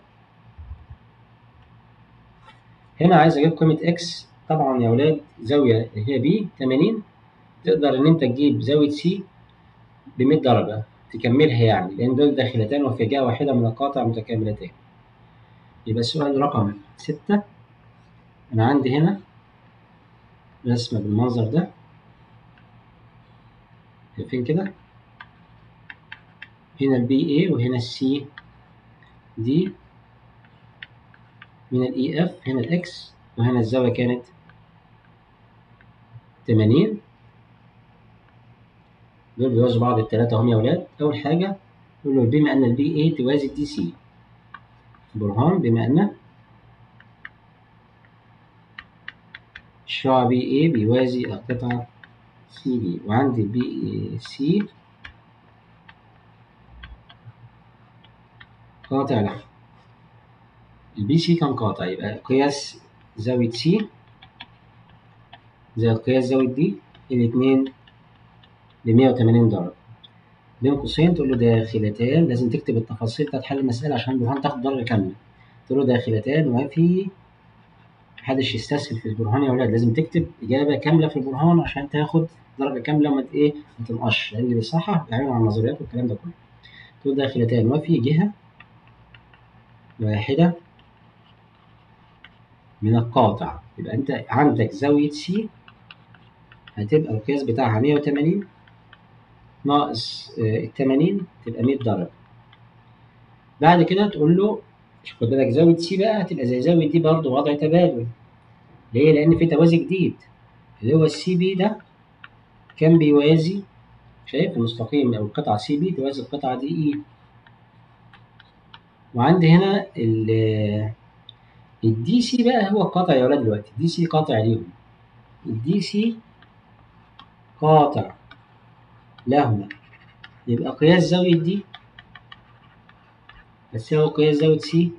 هنا عايز أجيب قيمة إكس طبعا يا ولاد زاوية اللي هي بي تمانين تقدر إن أنت تجيب زاوية سي بمية درجة تكملها يعني لأن دول داخلتان وفي جهة واحدة من القاطع متكاملتان. يبقى السؤال رقم ستة أنا عندي هنا رسمة بالمنظر ده شايفين كده هنا البي اي وهنا السي دي هنا الاي اف هنا الاكس وهنا الزاوية كانت تمانين دول بيوازوا بعض التلاتة هم يا ولاد أول حاجة نقول له بما أن البي اي توازي الدي سي برهان بما أن الشعاع بي اي بيوازي القطعة سي دي وعندي بي سي قاطع له البي سي كان قاطع يبقى قياس زاوية سي زائد قياس زاوية دي الاتنين بمية وتمانين درجة بين قوسين تقول له داخلتان لازم تكتب التفاصيل بتاعت حل المسألة عشان البرهان تاخد درجة كاملة تقول له داخلتان وفي محدش يستسهل في البرهان يا ولاد لازم تكتب إجابة كاملة في البرهان عشان تاخد درجة كاملة وما إيه ما تنقصش لأن اللي بيصحح بيعمل على النظريات والكلام ده كله تقول داخلتان وفي جهة واحدة من القاطع يبقى أنت عندك زاوية سي هتبقى القياس بتاعها 180 ناقص التمانين تبقى 100 درجة بعد كده تقول له خد بالك زاوية سي بقى هتبقى زي زاوية دي برضه وضع تبادل ليه؟ لأن في توازي جديد اللي هو السي بي ده كان بيوازي شايف المستقيم او القطعه سي بي توازي القطعه دي اي وعندي هنا ال الدي سي بقى هو القاطع يا ولاد دلوقتي الدي سي قاطع ليهم الدي سي قاطع لهما يبقى قياس زاوية دي تساوي قياس زاوية سي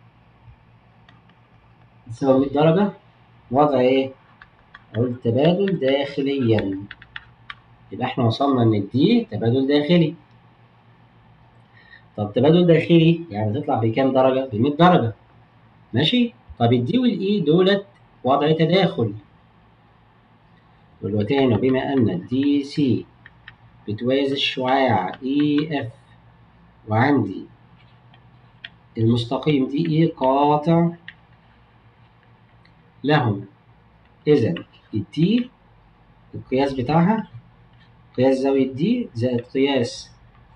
تساوي 100 درجة وضع ايه؟ أقول تبادل داخليا يبقى احنا وصلنا ان الدي تبادل داخلي طب تبادل داخلي يعني تطلع بكام درجة؟ ب 100 درجة ماشي؟ طب الدي والاي دولت وضع تداخل والوتين بما أن الدي سي بتوازي الشعاع اي اف وعندي المستقيم دي اي قاطع لهم إذا الدي القياس بتاعها قياس زاوية دي زائد قياس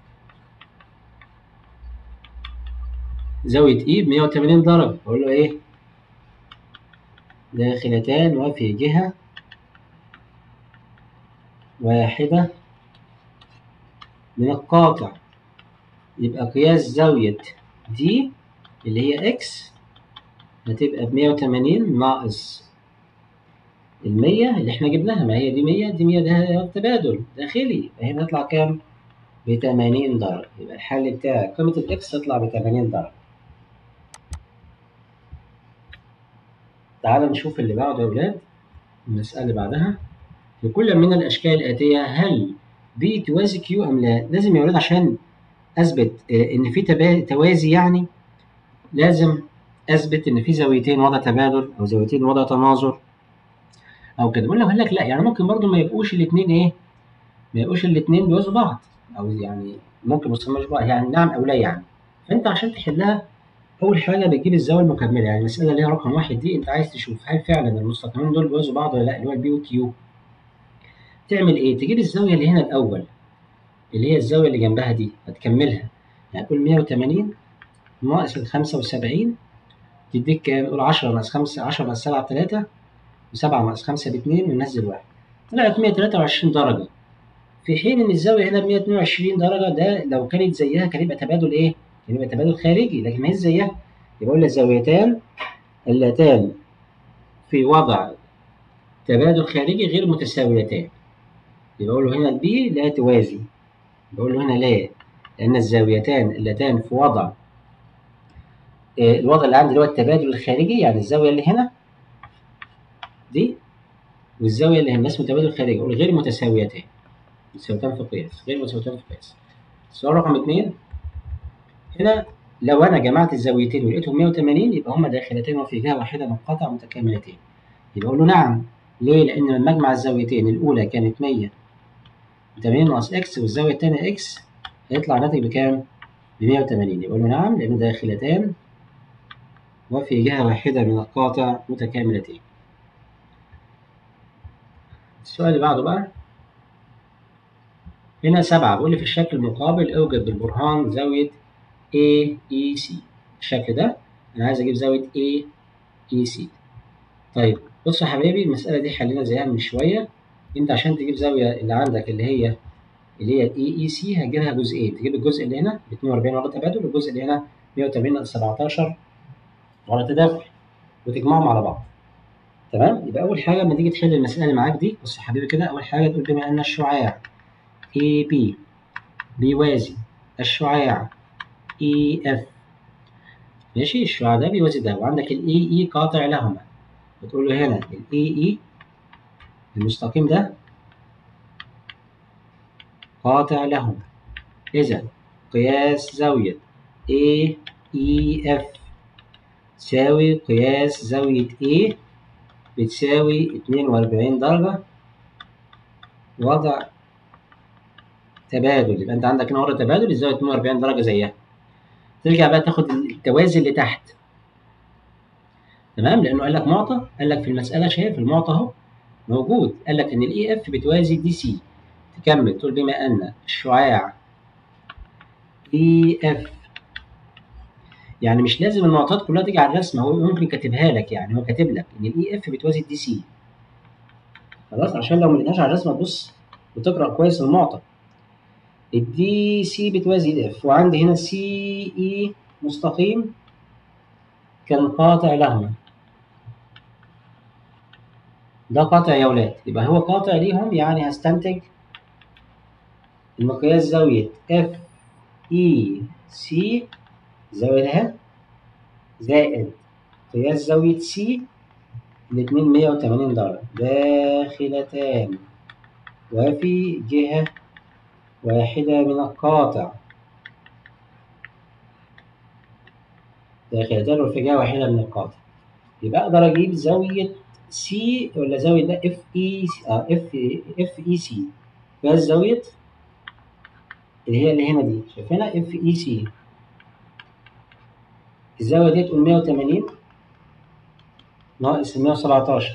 زاوية إي بمية وتمانين درجة أقول له إيه؟ داخلتان وفي جهة واحدة من القاطع يبقى قياس زاوية دي اللي هي إكس هتبقى بمية وتمانين ناقص المية اللي احنا جبناها ما هي دي مية دي مية ده تبادل داخلي فهنا هتطلع كام؟ بتمانين درجة يبقى الحل بتاعك قيمة الإكس تطلع بتمانين درجة تعال نشوف اللي بعده يا ولاد المسألة اللي بعدها لكل من الأشكال الآتية هل بي توازي كيو أم لا؟ لازم يا ولاد عشان أثبت إن في توازي يعني لازم أثبت إن في زاويتين وضع تبادل أو زاويتين وضع تناظر أو كده قلنا لك لا يعني ممكن برضو ما يبقوش الاتنين إيه؟ ما يبقوش الاتنين بيوازوا بعض أو يعني ممكن ما يسموش بعض يعني نعم أو لا يعني فأنت عشان تحلها أول حاجة بتجيب الزاوية المكملة يعني المسألة اللي هي رقم واحد دي أنت عايز تشوف هل فعلا المستقيمين دول بيوازوا بعض ولا لا اللي هو البي والكيو تعمل إيه؟ تجيب الزاوية اللي هنا الأول اللي هي الزاوية اللي جنبها دي هتكملها يعني تقول 180 ناقص ال 75 تديك كام؟ قول 10 ناقص 5 10 ناقص 7 3 و7 ناقص 5 ب 2 وننزل 1 طلعت 123 درجة في حين إن الزاوية هنا ب 122 درجة ده لو كانت زيها كان يبقى تبادل إيه؟ كان يبقى تبادل خارجي لكن ما هي زيها يبقى قلنا الزاويتان اللتان في وضع تبادل خارجي غير متساويتان يبقى أقول له هنا البي لا توازي بقول له هنا لا لأن الزاويتان اللتان في وضع الوضع اللي عندي اللي هو التبادل الخارجي يعني الزاوية اللي هنا دي والزاوية اللي هنا اسمه تبادل خارجي أقول غير متساويتان متساويتان في قياس غير متساويتان في قياس السؤال رقم اتنين هنا لو أنا جمعت الزاويتين ولقيتهم 180 يبقى هما داخلتين وفي جهة واحدة من قطع متكاملتين يبقى أقول له نعم ليه؟ لأن من مجمع الزاويتين الأولى كانت 100 80 ناقص إكس والزاوية التانية إكس هيطلع ناتج بكام؟ ب 180 يقول له نعم لأن داخلتان وفي جهة واحدة من القاطع متكاملتين. السؤال اللي بعده بقى هنا سبعة بيقول لي في الشكل المقابل اوجد بالبرهان زاوية AEC الشكل ده أنا عايز أجيب زاوية AEC طيب بصوا يا حبايبي المسألة دي حلينا زيها من شوية أنت عشان تجيب زاوية اللي عندك اللي هي اللي هي الاي اي سي هتجيبها جزئين تجيب الجزء اللي هنا ب 42 ورا تبادل والجزء اللي هنا 180 ناقص 17 ورا تداخل وتجمعهم على بعض تمام يبقى اول حاجه لما تيجي تحل المساله اللي معاك دي بص يا حبيبي كده اول حاجه تقول بما ان الشعاع اي بي بيوازي الشعاع اي اف ماشي الشعاع ده بيوازي ده وعندك الاي اي قاطع لهما بتقول له هنا الاي اي المستقيم ده قاطع لهما إذا قياس زاوية A E F تساوي قياس زاوية A بتساوي 42 درجة وضع تبادل يبقى أنت عندك هنا وضع تبادل الزاوية 42 درجة زيها ترجع بقى تاخد التوازي اللي تحت تمام لأنه قال لك معطى قال لك في المسألة شايف المعطى أهو موجود قال لك إن الإي إف بتوازي دي سي تكمل تقول بما أن الشعاع اي اف يعني مش لازم المعطيات كلها تيجي على الرسمه هو ممكن كاتبها لك يعني هو كاتب لك ان الاي اف بتوازي الدي سي خلاص عشان لو ما لقيتهاش على الرسمه تبص وتقرأ كويس المعطى الدي سي بتوازي الاف وعندي هنا سي اي مستقيم كان قاطع لهما ده قاطع يا ولاد يبقى هو قاطع ليهم يعني هستنتج المقياس زاوية اف اي سي زاوية اهي زائد قياس زاوية سي الاتنين مية وتمانين درجة داخلتان وفي جهة واحدة من القاطع داخلتان وفي جهة واحدة من القاطع يبقى أقدر أجيب زاوية سي ولا زاوية ده اف اي اه اف اف اي سي قياس زاوية اللي هي اللي هنا دي شايفينها اف اي سي الزاوية دي تقول 180 ناقص 117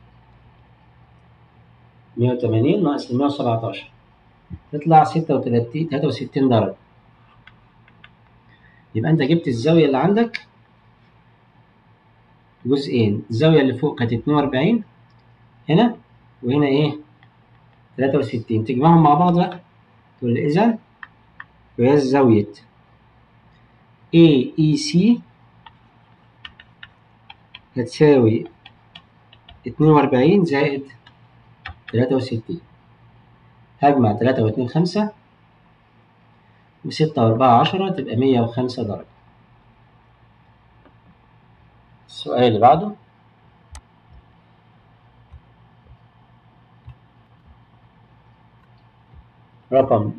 180 ناقص 117 تطلع 36 63 درجة يبقى أنت جبت الزاوية اللي عندك جزئين الزاوية اللي فوق كانت 42 هنا وهنا إيه 63 تجمعهم مع بعض بقى تقول لي إذا قياس زاوية AEC هتساوي 42 زائد 63 هجمع 3 و 2 5 و 6 و 4 10 تبقى 105 درجة السؤال اللي بعده رقم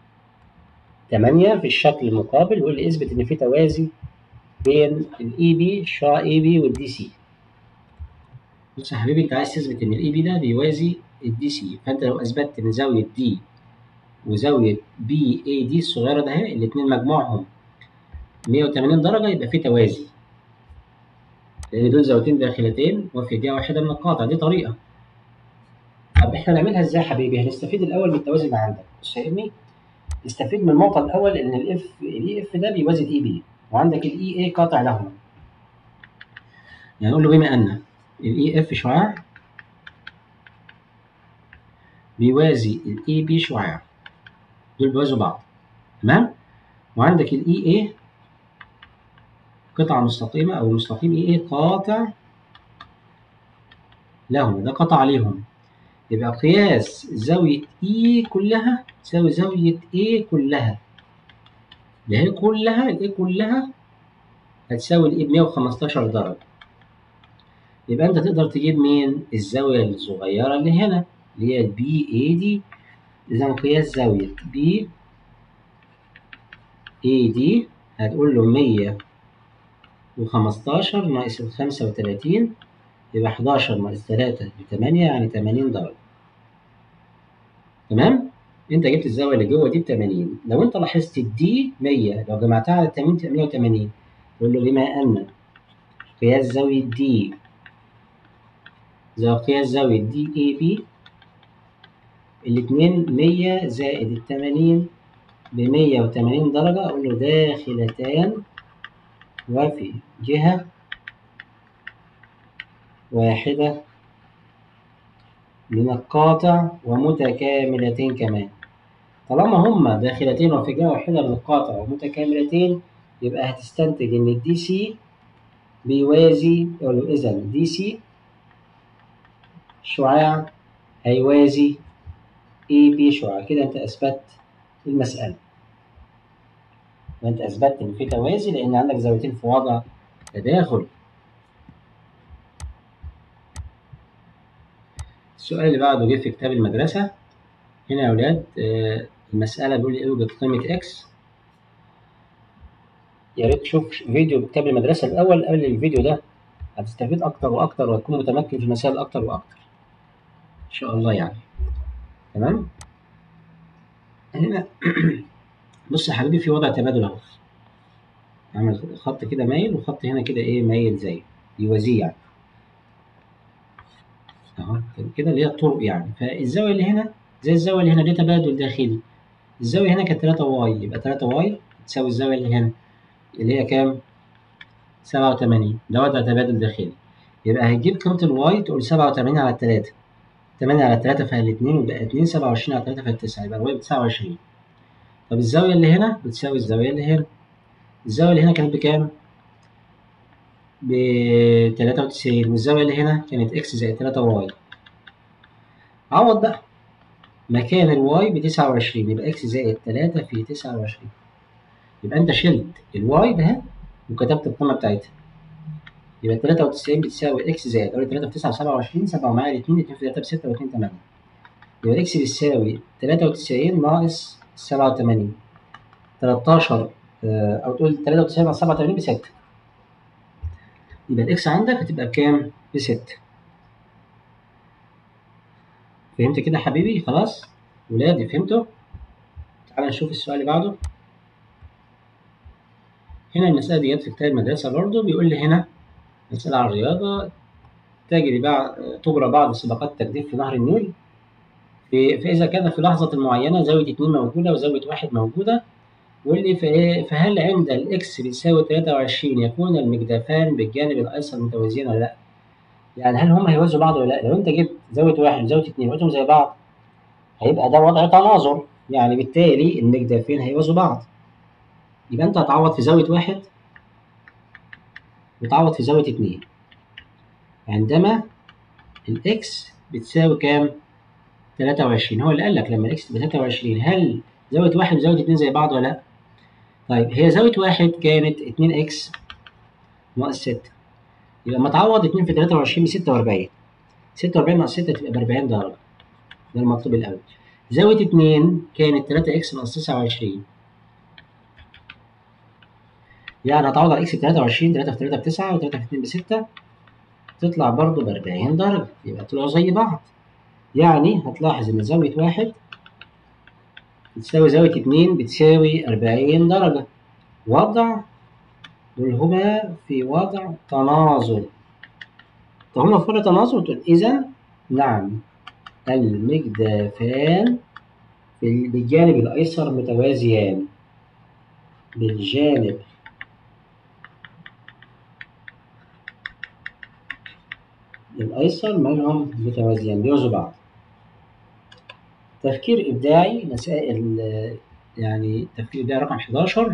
8 في الشكل المقابل بيقول لي اثبت ان في توازي بين الاي بي الشعاع اي بي والدي سي بص يا حبيبي انت عايز تثبت ان الاي بي ده بيوازي الدي سي فانت لو اثبتت ان زاويه دي وزاويه بي اي دي الصغيره ده اهي الاثنين مجموعهم 180 درجه يبقى في توازي لان دول زاويتين داخلتين وفي جهه واحده من القاطع دي طريقه طب احنا نعملها ازاي يا حبيبي هنستفيد الاول من التوازي اللي عندك بص فاهمني نستفيد من النقطه الاول ان الاف الاي اف ده بيوازي الاي بي وعندك الاي اي قاطع لهما يعني نقول له بما ان الاي اف شعاع بيوازي الاي بي شعاع دول بيوازوا بعض تمام وعندك الاي اي قطعة مستقيمة أو مستقيم اي اي قاطع لهما ده قطع عليهم يبقى قياس زاوية اي كلها تساوي زاوية اي كلها اللي هي كلها الاي كلها هتساوي الاي ب 115 درجة يبقى انت تقدر تجيب مين الزاوية الصغيرة اللي هنا اللي هي البي اي دي اذا قياس زاوية بي اي دي هتقول له 115 ناقص ال 35 يبقى 11 ناقص 3 ب 8 يعني 80 درجة تمام انت جبت الزاوية اللي جوه دي ب 80 لو انت لاحظت الدي 100 لو جمعتها على 80 تبقى 180 تقول له بما ان قياس زاوية دي زي قياس زاوية دي اي بي الاتنين مية زائد التمانين بمية وتمانين درجة أقول له داخلتان وفي جهة واحدة من القاطع ومتكاملتين كمان طالما هما داخلتين وفي جهة واحدة من القاطع ومتكاملتين يبقى هتستنتج إن الدي سي بيوازي أقول له إذا دي سي شعاع هيوازي اي بي شعاع كده انت اثبت المسألة وانت اثبتت ان في توازي لان عندك زاويتين في وضع تداخل السؤال اللي بعده جه في كتاب المدرسة هنا يا ولاد آه، المسألة بيقول لي اوجد قيمة اكس يا ريت تشوف فيديو كتاب المدرسة الأول قبل الفيديو ده هتستفيد أكتر وأكتر وهتكون متمكن في المسائل أكتر وأكتر إن شاء الله يعني تمام هنا بص يا حبيبي في وضع تبادل اهو عمل خط كده مايل وخط هنا كده ايه مايل زي يوازيه يعني اهو كده اللي هي الطرق يعني فالزاويه اللي هنا زي الزاويه اللي هنا دي تبادل داخلي الزاويه هنا كانت 3 واي يبقى 3 واي تساوي الزاويه اللي هنا اللي هي كام 87 ده وضع تبادل داخلي يبقى هتجيب قيمه الواي تقول 87 على 3 8 على 3 فيها الاتنين وبقى 2 27 على 3 فيها 9 يبقى الواي ب 29 طب الزاوية اللي هنا بتساوي الزاوية اللي هنا الزاوية اللي هنا كانت بكام؟ ب 93 والزاوية اللي هنا كانت اكس زائد 3 واي عوض بقى مكان الواي ب 29 يبقى اكس زائد 3 في 29 يبقى انت شلت الواي ده وكتبت القيمة بتاعتها يبقى 93 بتساوي اكس زائد اقول 3 في 9 27 7 معايا الاثنين 2 في 3 ب 6 و2 8 يبقى اكس بتساوي 93 ناقص 87 13 آه، او تقول 93 ناقص 87 ب 6 يبقى الاكس عندك هتبقى بكام؟ ب 6 فهمت كده يا حبيبي خلاص ولادي فهمتوا تعال نشوف السؤال اللي بعده هنا المسألة دي جت في كتاب المدرسة برضه بيقول لي هنا مسألة على الرياضة تجري بعض تجرى بعض سباقات التجديف في نهر النيل في فإذا كان في لحظة معينة زاوية اتنين موجودة وزاوية واحد موجودة واللي في فهل عند الإكس بيساوي 23 يكون المجدفان بالجانب الأيسر متوازيين ولا لأ؟ يعني هل هم هيوازوا بعض ولا لأ؟ لو أنت جبت زاوية واحد وزاوية اتنين وقلتهم زي بعض هيبقى ده وضع تناظر يعني بالتالي المجدفين هيوازوا بعض يبقى أنت هتعوض في زاوية واحد وتعوض في زاوية اتنين عندما الإكس بتساوي كام؟ 23 هو اللي قال لك لما الإكس ب 23 هل زاوية واحد وزاوية اتنين زي بعض ولا لأ؟ طيب هي زاوية واحد كانت 2 إكس ناقص 6 يبقى لما تعوض 2 في 23 ب 46 46 ناقص 6 تبقى ب 40 درجة ده المطلوب الأول زاوية 2 كانت 3 إكس ناقص 29 يعني هتعوض على إكس ب 23 3 في 3 ب 9 و3 في 2 ب 6 تطلع برضه ب 40 درجة يبقى طلعوا زي بعض يعني هتلاحظ إن زاوية واحد بتساوي زاوية اتنين بتساوي أربعين درجة وضع دول هما في وضع تناظر طب هما في وضع تناظر تقول إذا نعم المجدفان في- بالجانب الأيسر متوازيان بالجانب الأيسر مالهم متوازيان بيوازوا بعض تفكير إبداعي مسائل آه، يعني تفكير إبداعي رقم 11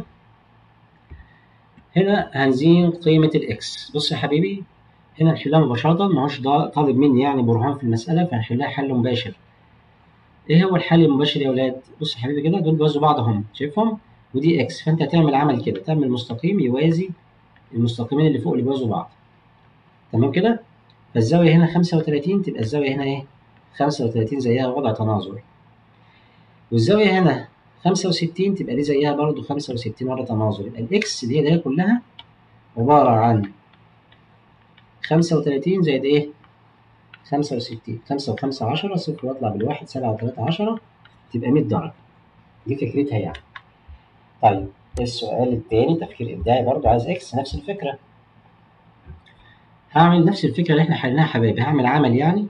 هنا هنزين قيمة الإكس بص يا حبيبي هنا نحلها مباشرة ماهوش ضا- طالب مني يعني برهان في المسألة فهنحلها حل مباشر إيه هو الحل المباشر يا ولاد؟ بص يا حبيبي كده دول بيوازوا بعض هم شايفهم؟ ودي إكس فأنت هتعمل عمل كده تعمل مستقيم يوازي المستقيمين اللي فوق اللي بيوازوا بعض تمام كده؟ فالزاوية هنا 35 تبقى الزاوية هنا إيه؟ 35 زيها وضع تناظر والزاوية هنا 65 تبقى دي زيها برضو 65 مرة تناظر يبقى الإكس اللي هي ده كلها عبارة عن 35 زائد إيه؟ 65 5 و5 10 صفر واطلع بالواحد 7 و3 10 تبقى 100 درجة دي فكرتها يعني طيب السؤال التاني تفكير إبداعي برضو عايز إكس نفس الفكرة هعمل نفس الفكرة اللي إحنا حلناها يا حبايبي هعمل عمل يعني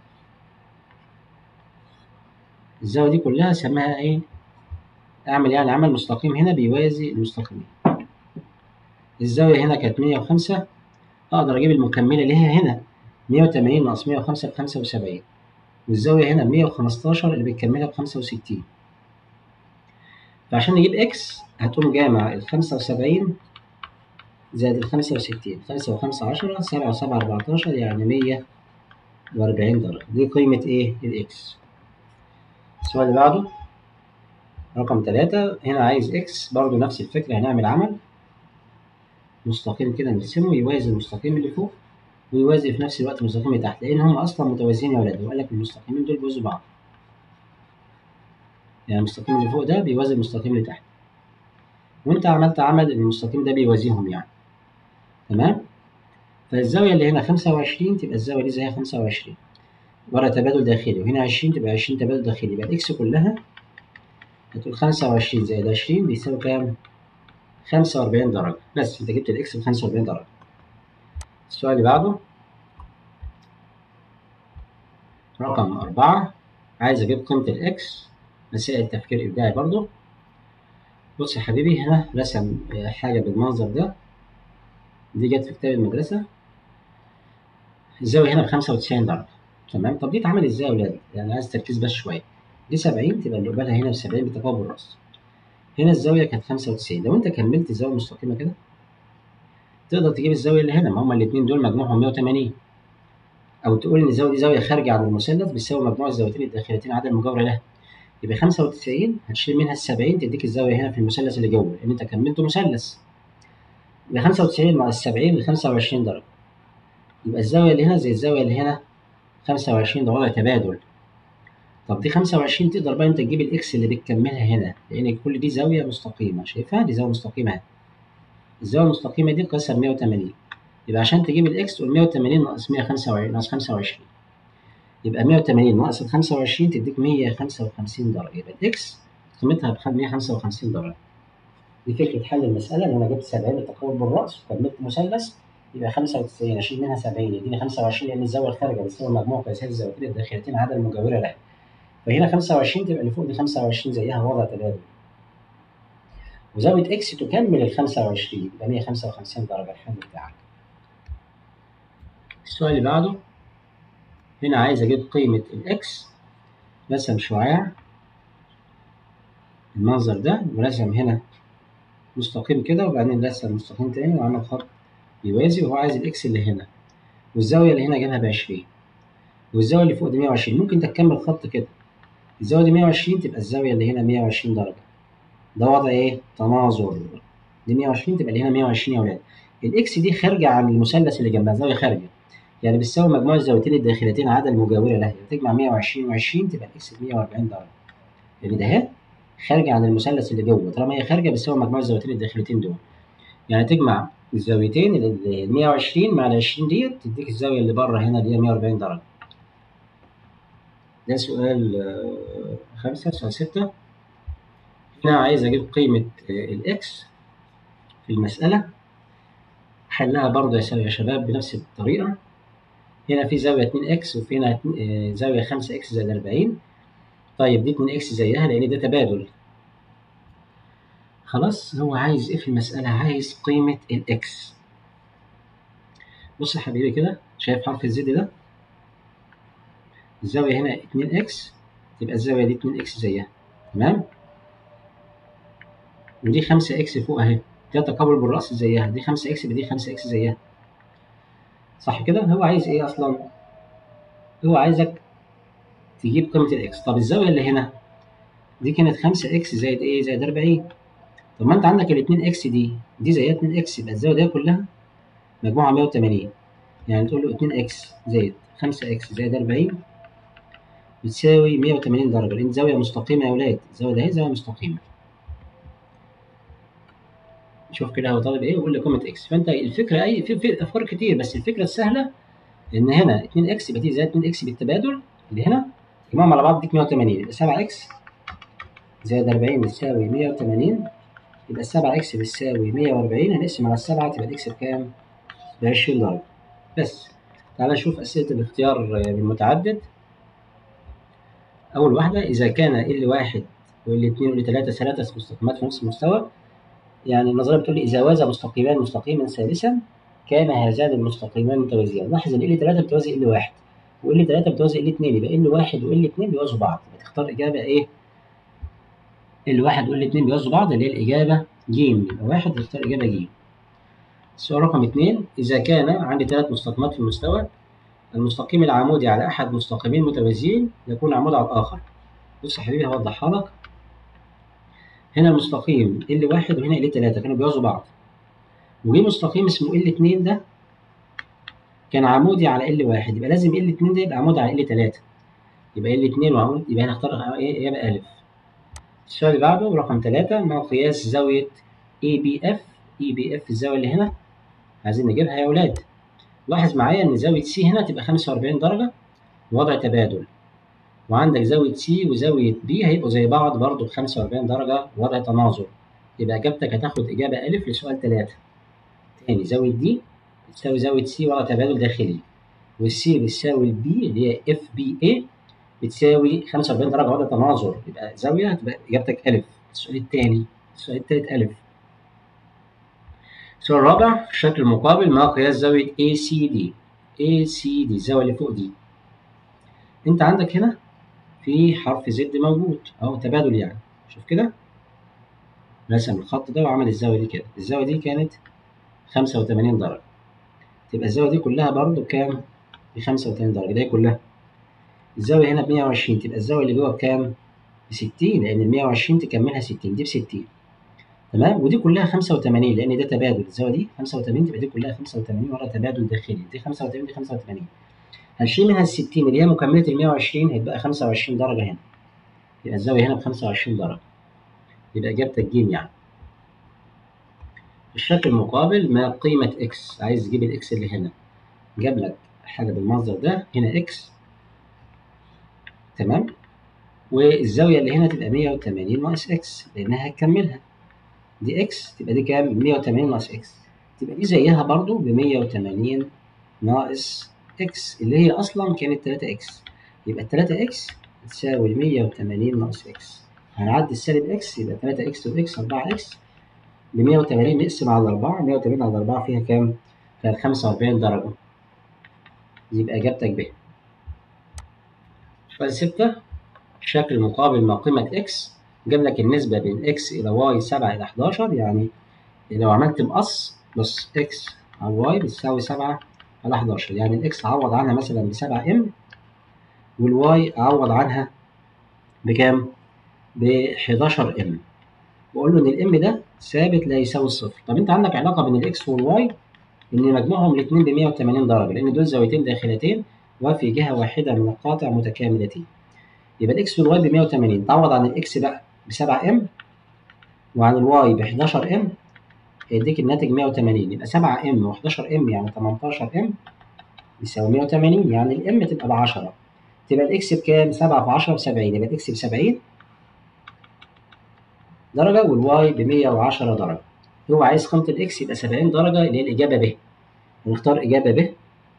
الزاوية دي كلها سماها إيه؟ أعمل يعني عمل مستقيم هنا بيوازي المستقيمين الزاوية هنا كانت 105 أقدر أجيب المكملة اللي هي هنا 180 ناقص 105 ب 75 والزاوية هنا 115 اللي بتكملها ب 65 فعشان نجيب إكس هتقوم جامع ال 75 زائد ال 65 5 و5 10 7 و7 14 يعني 140 درجة دي قيمة إيه؟ الإكس السؤال اللي بعده رقم 3 هنا عايز إكس برضو نفس الفكرة هنعمل عمل مستقيم كده نرسمه يوازي المستقيم اللي فوق ويوازي في نفس الوقت المستقيم اللي تحت لأن هم أصلا متوازيين يا ولاد وقال لك المستقيمين دول بيوازوا بعض يعني المستقيم اللي فوق ده بيوازي المستقيم اللي تحت وأنت عملت عمل إن المستقيم ده بيوازيهم يعني تمام فالزاوية اللي هنا 25 تبقى الزاوية دي زيها 25 ورا تبادل داخلي وهنا 20 تبقى 20 تبادل داخلي يبقى الإكس كلها هتقول 25 زائد 20 بيساوي كام؟ 45 درجة بس أنت جبت الإكس ب 45 درجة السؤال اللي بعده رقم أربعة عايز أجيب قيمة الإكس مسائل تفكير إبداعي برضو بص يا حبيبي هنا رسم حاجة بالمنظر ده دي جت في كتاب المدرسة الزاوية هنا ب 95 درجة تمام طب دي اتعمل ازاي يا ولاد؟ يعني عايز تركيز بس شويه دي 70 تبقى اللي قبالها هنا ب 70 بتقابل الراس هنا الزاويه كانت 95 لو انت كملت الزاويه المستقيمه كده تقدر تجيب الزاويه اللي هنا ما هما الاثنين دول مجموعهم 180 او تقول ان الزاويه دي زاويه خارجه عن المثلث بتساوي مجموع الزاويتين الداخلتين عدد المجاوره لها يبقى 95 هتشيل منها ال 70 تديك الزاويه هنا في المثلث اللي جوه لان انت كملته مثلث يبقى 95 مع ال 70 ب 25 درجه يبقى الزاويه اللي هنا زي الزاويه اللي هنا 25 ده وضع تبادل طب دي 25 تقدر بقى انت تجيب الاكس اللي بتكملها هنا لان كل دي زاويه مستقيمه شايفها دي زاويه مستقيمه اهي الزاويه المستقيمه دي قياسها ب 180 يبقى عشان تجيب الاكس تقول 180 ناقص 125 ناقص 25 يبقى 180 ناقص ال 25 تديك 155 درجه يبقى الاكس قيمتها ب 155 درجه دي فكره حل المساله ان انا جبت 70 التقابل بالراس وكملت مثلث يبقى 95 اشيل منها 70 يديني 25 لان الزاويه الخارجه بتساوي مجموع قياسات الزاويتين الداخلتين عدد المجاوره لها فهنا 25 تبقى اللي فوق دي 25 زيها وضع تبادل وزاويه اكس تكمل ال 25 يبقى 155 درجه الحل بتاعك السؤال اللي بعده هنا عايز اجيب قيمه الاكس رسم شعاع المنظر ده ورسم هنا مستقيم كده وبعدين رسم مستقيم تاني وعمل خط يوازي وهو عايز الاكس اللي هنا والزاويه اللي هنا جابها ب 20 والزاويه اللي فوق دي 120 ممكن تكمل خط كده الزاويه دي 120 تبقى الزاويه اللي هنا 120 درجه ده وضع ايه تناظر دي 120 تبقى اللي هنا 120 يا ولاد الاكس دي خارجه عن المثلث اللي جنبها زاويه خارجه يعني بتساوي مجموع الزاويتين الداخلتين عدد المجاوره لها تجمع 120 و20 تبقى الاكس ب 140 درجه يعني ده اهي خارجه عن المثلث اللي جوه طالما هي خارجه بتساوي مجموع الزاويتين الداخلتين دول يعني تجمع الزاويتين ال 120 مع ال 20 ديت تديك الزاويه اللي بره هنا اللي هي 140 درجه ده سؤال خمسة سؤال ستة هنا عايز أجيب قيمة الإكس في المسألة حلها برضه يا شباب بنفس الطريقة هنا في زاوية 2 إكس وفي هنا زاوية 5 إكس زائد 40 طيب دي 2 إكس زيها لأن ده تبادل خلاص هو عايز إيه في المسألة عايز قيمة الإكس بص يا حبيبي كده شايف حرف الزد ده الزاوية هنا 2 إكس تبقى الزاوية دي 2 إكس زيها تمام ودي 5 إكس فوق أهي ده تقابل بالرأس زيها دي 5 إكس يبقى دي 5 إكس زيها صح كده هو عايز إيه أصلا هو عايزك تجيب قيمة الإكس طب الزاوية اللي هنا دي كانت 5 إكس زائد إيه زائد 40 طب ما أنت عندك ال 2 إكس دي دي زيها 2 إكس يبقى الزاوية دي كلها مجموعة 180 يعني تقول له 2 إكس زائد 5 إكس زائد 40 بتساوي 180 درجة لأن زاوية مستقيمة يا ولاد الزاوية ده هي زاوية مستقيمة شوف كده هو طالب ايه وقول لي قيمة اكس فانت الفكرة اي في, في افكار كتير بس الفكرة السهلة ان هنا 2 اكس يبقى دي زائد 2 اكس بالتبادل اللي هنا تجمعهم على بعض يديك 180 يبقى 7 اكس زائد 40 بتساوي 180 يبقى 7 اكس بتساوي 140 هنقسم على السبعة تبقى الاكس بكام؟ ب 20 درجة بس تعالى نشوف أسئلة الاختيار بالمتعدد أول واحدة إذا كان ال واحد وال اتنين وال تلاتة ثلاثة مستقيمات في نفس المستوى يعني النظرية بتقول لي إذا وازى مستقيمان مستقيما ثالثا كان هذان المستقيمان متوازيان لاحظ إن ال تلاتة بتوازي ال واحد وال تلاتة بتوازي ال اتنين يبقى ال واحد وال اتنين بيوازوا بعض يبقى تختار إجابة إيه؟ ال واحد وال اتنين بيوازوا بعض اللي هي الإجابة ج يبقى واحد تختار إجابة ج السؤال رقم اتنين إذا كان عندي ثلاث مستقيمات في المستوى المستقيم العمودي على أحد مستقيمين متوازيين يكون عمود على الآخر بص يا حبيبي هوضحها لك هنا مستقيم ال واحد وهنا ال تلاتة كانوا بيوازوا بعض وجه مستقيم اسمه ال اتنين ده كان عمودي على ال واحد يبقى لازم ال اتنين ده يبقى عمود على ال تلاتة يبقى ال اتنين وعمود يبقى هنختار ايه إجابة ألف السؤال اللي بعده رقم تلاتة ما قياس زاوية اي بي اف اي بي اف الزاوية اللي هنا عايزين نجيبها يا ولاد لاحظ معايا ان زاوية سي هنا تبقى 45 درجة وضع تبادل وعندك زاوية سي وزاوية بي هيبقوا زي بعض برضه ب 45 درجة وضع تناظر يبقى إجابتك هتاخد إجابة ألف لسؤال تلاتة تاني زاوية دي بتساوي زاوية سي وضع تبادل داخلي والسي بتساوي البي اللي هي اف بي اي بتساوي 45 درجة وضع تناظر يبقى زاوية هتبقى إجابتك ألف السؤال التاني السؤال التالت ألف السؤال الرابع في الشكل المقابل ما قياس زاوية ACD ACD الزاوية اللي فوق دي انت عندك هنا في حرف زد موجود اهو تبادل يعني شوف كده رسم الخط ده وعمل الزاويه دي كده الزاويه دي كانت 85 درجه تبقى الزاويه دي كلها برضو بكام ب 85 درجه دي كلها الزاويه هنا ب 120 تبقى الزاويه اللي جوه بكام ب 60 لان ال 120 تكملها 60 دي ب 60 تمام ودي كلها 85 لان ده تبادل الزاويه دي 85 تبقى دي كلها 85 ورا تبادل داخلي دي 85 دي 85 هنشيل منها ال 60 اللي هي مكمله ال 120 هيتبقى 25 درجه هنا يبقى الزاويه هنا ب 25 درجه يبقى اجابتك ج يعني الشكل المقابل ما قيمه اكس عايز تجيب الاكس اللي هنا جاب لك حاجه بالمنظر ده هنا اكس تمام والزاويه اللي هنا تبقى 180 ناقص اكس لانها هتكملها دي اكس تبقى دي كام 180 ناقص اكس تبقى دي زيها برضو ب 180 ناقص اكس اللي هي اصلا كانت 3 اكس يبقى 3 اكس تساوي 180 ناقص اكس هنعدي السالب اكس يبقى 3 اكس واكس 4 اكس ب 180 نقسم على 4 180 على 4 فيها كام؟ فيها 45 درجة يبقى اجابتك ب سؤال 6 الشكل المقابل ما قيمة اكس جاب لك النسبة بين اكس إلى واي 7 إلى 11 يعني لو عملت مقص بص اكس على واي بتساوي 7 على 11 يعني الاكس عوض عنها مثلا ب 7 ام والواي عوض عنها بكام؟ ب 11 ام واقول له ان الام ده ثابت لا يساوي الصفر طب انت عندك علاقه بين الاكس والواي ان مجموعهم الاثنين ب 180 درجه لان دول زاويتين داخلتين وفي جهه واحده من القاطع متكاملتين يبقى الاكس والواي ب 180 تعوض عن الاكس بقى ب 7 ام وعن الواي ب 11 ام هيديك الناتج 180 يبقى 7 ام و11 ام يعني 18 ام يساوي 180 يعني الام تبقى ب 10 تبقى الاكس بكام؟ 7 في 10 ب 70 يبقى الاكس ب 70 درجة والواي ب 110 درجة هو عايز قيمة الاكس يبقى 70 درجة اللي هي الإجابة ب هنختار إجابة ب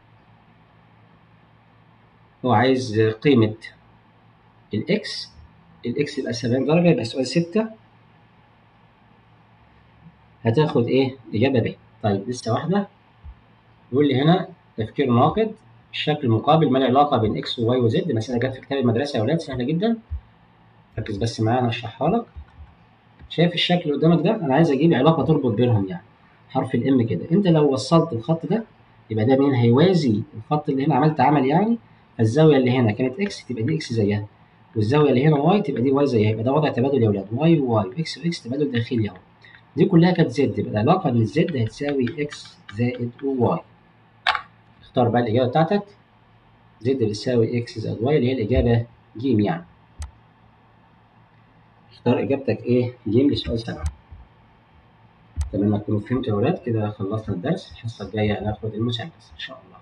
هو عايز قيمة الاكس الاكس يبقى 70 درجة يبقى سؤال 6 هتاخد ايه؟ إجابة ب طيب لسه واحدة يقول لي هنا تفكير ناقد الشكل المقابل ما العلاقة بين اكس وواي وزد مسألة جت في كتاب المدرسة يا ولاد سهلة جدا ركز بس معايا أنا هشرحها لك شايف الشكل اللي قدامك ده انا عايز اجيب علاقه تربط بينهم يعني حرف الام كده انت لو وصلت الخط ده يبقى ده مين هيوازي الخط اللي هنا عملت عمل يعني فالزاويه اللي هنا كانت اكس تبقى دي اكس زيها والزاويه اللي هنا واي تبقى دي واي زيها يبقى ده وضع تبادل يا ولاد واي وواي واكس واكس تبادل داخلي اهو دي كلها كانت زد يبقى العلاقه ان الزد هتساوي اكس زائد واي اختار بقى الاجابه بتاعتك زد بتساوي اكس زائد واي اللي هي الاجابه ج يعني اختار اجابتك ايه ج لسؤال سبعة اتمنى تكونوا فهمتوا يا ولاد كده خلصنا الدرس الحصه الجايه هناخد المثلث ان شاء الله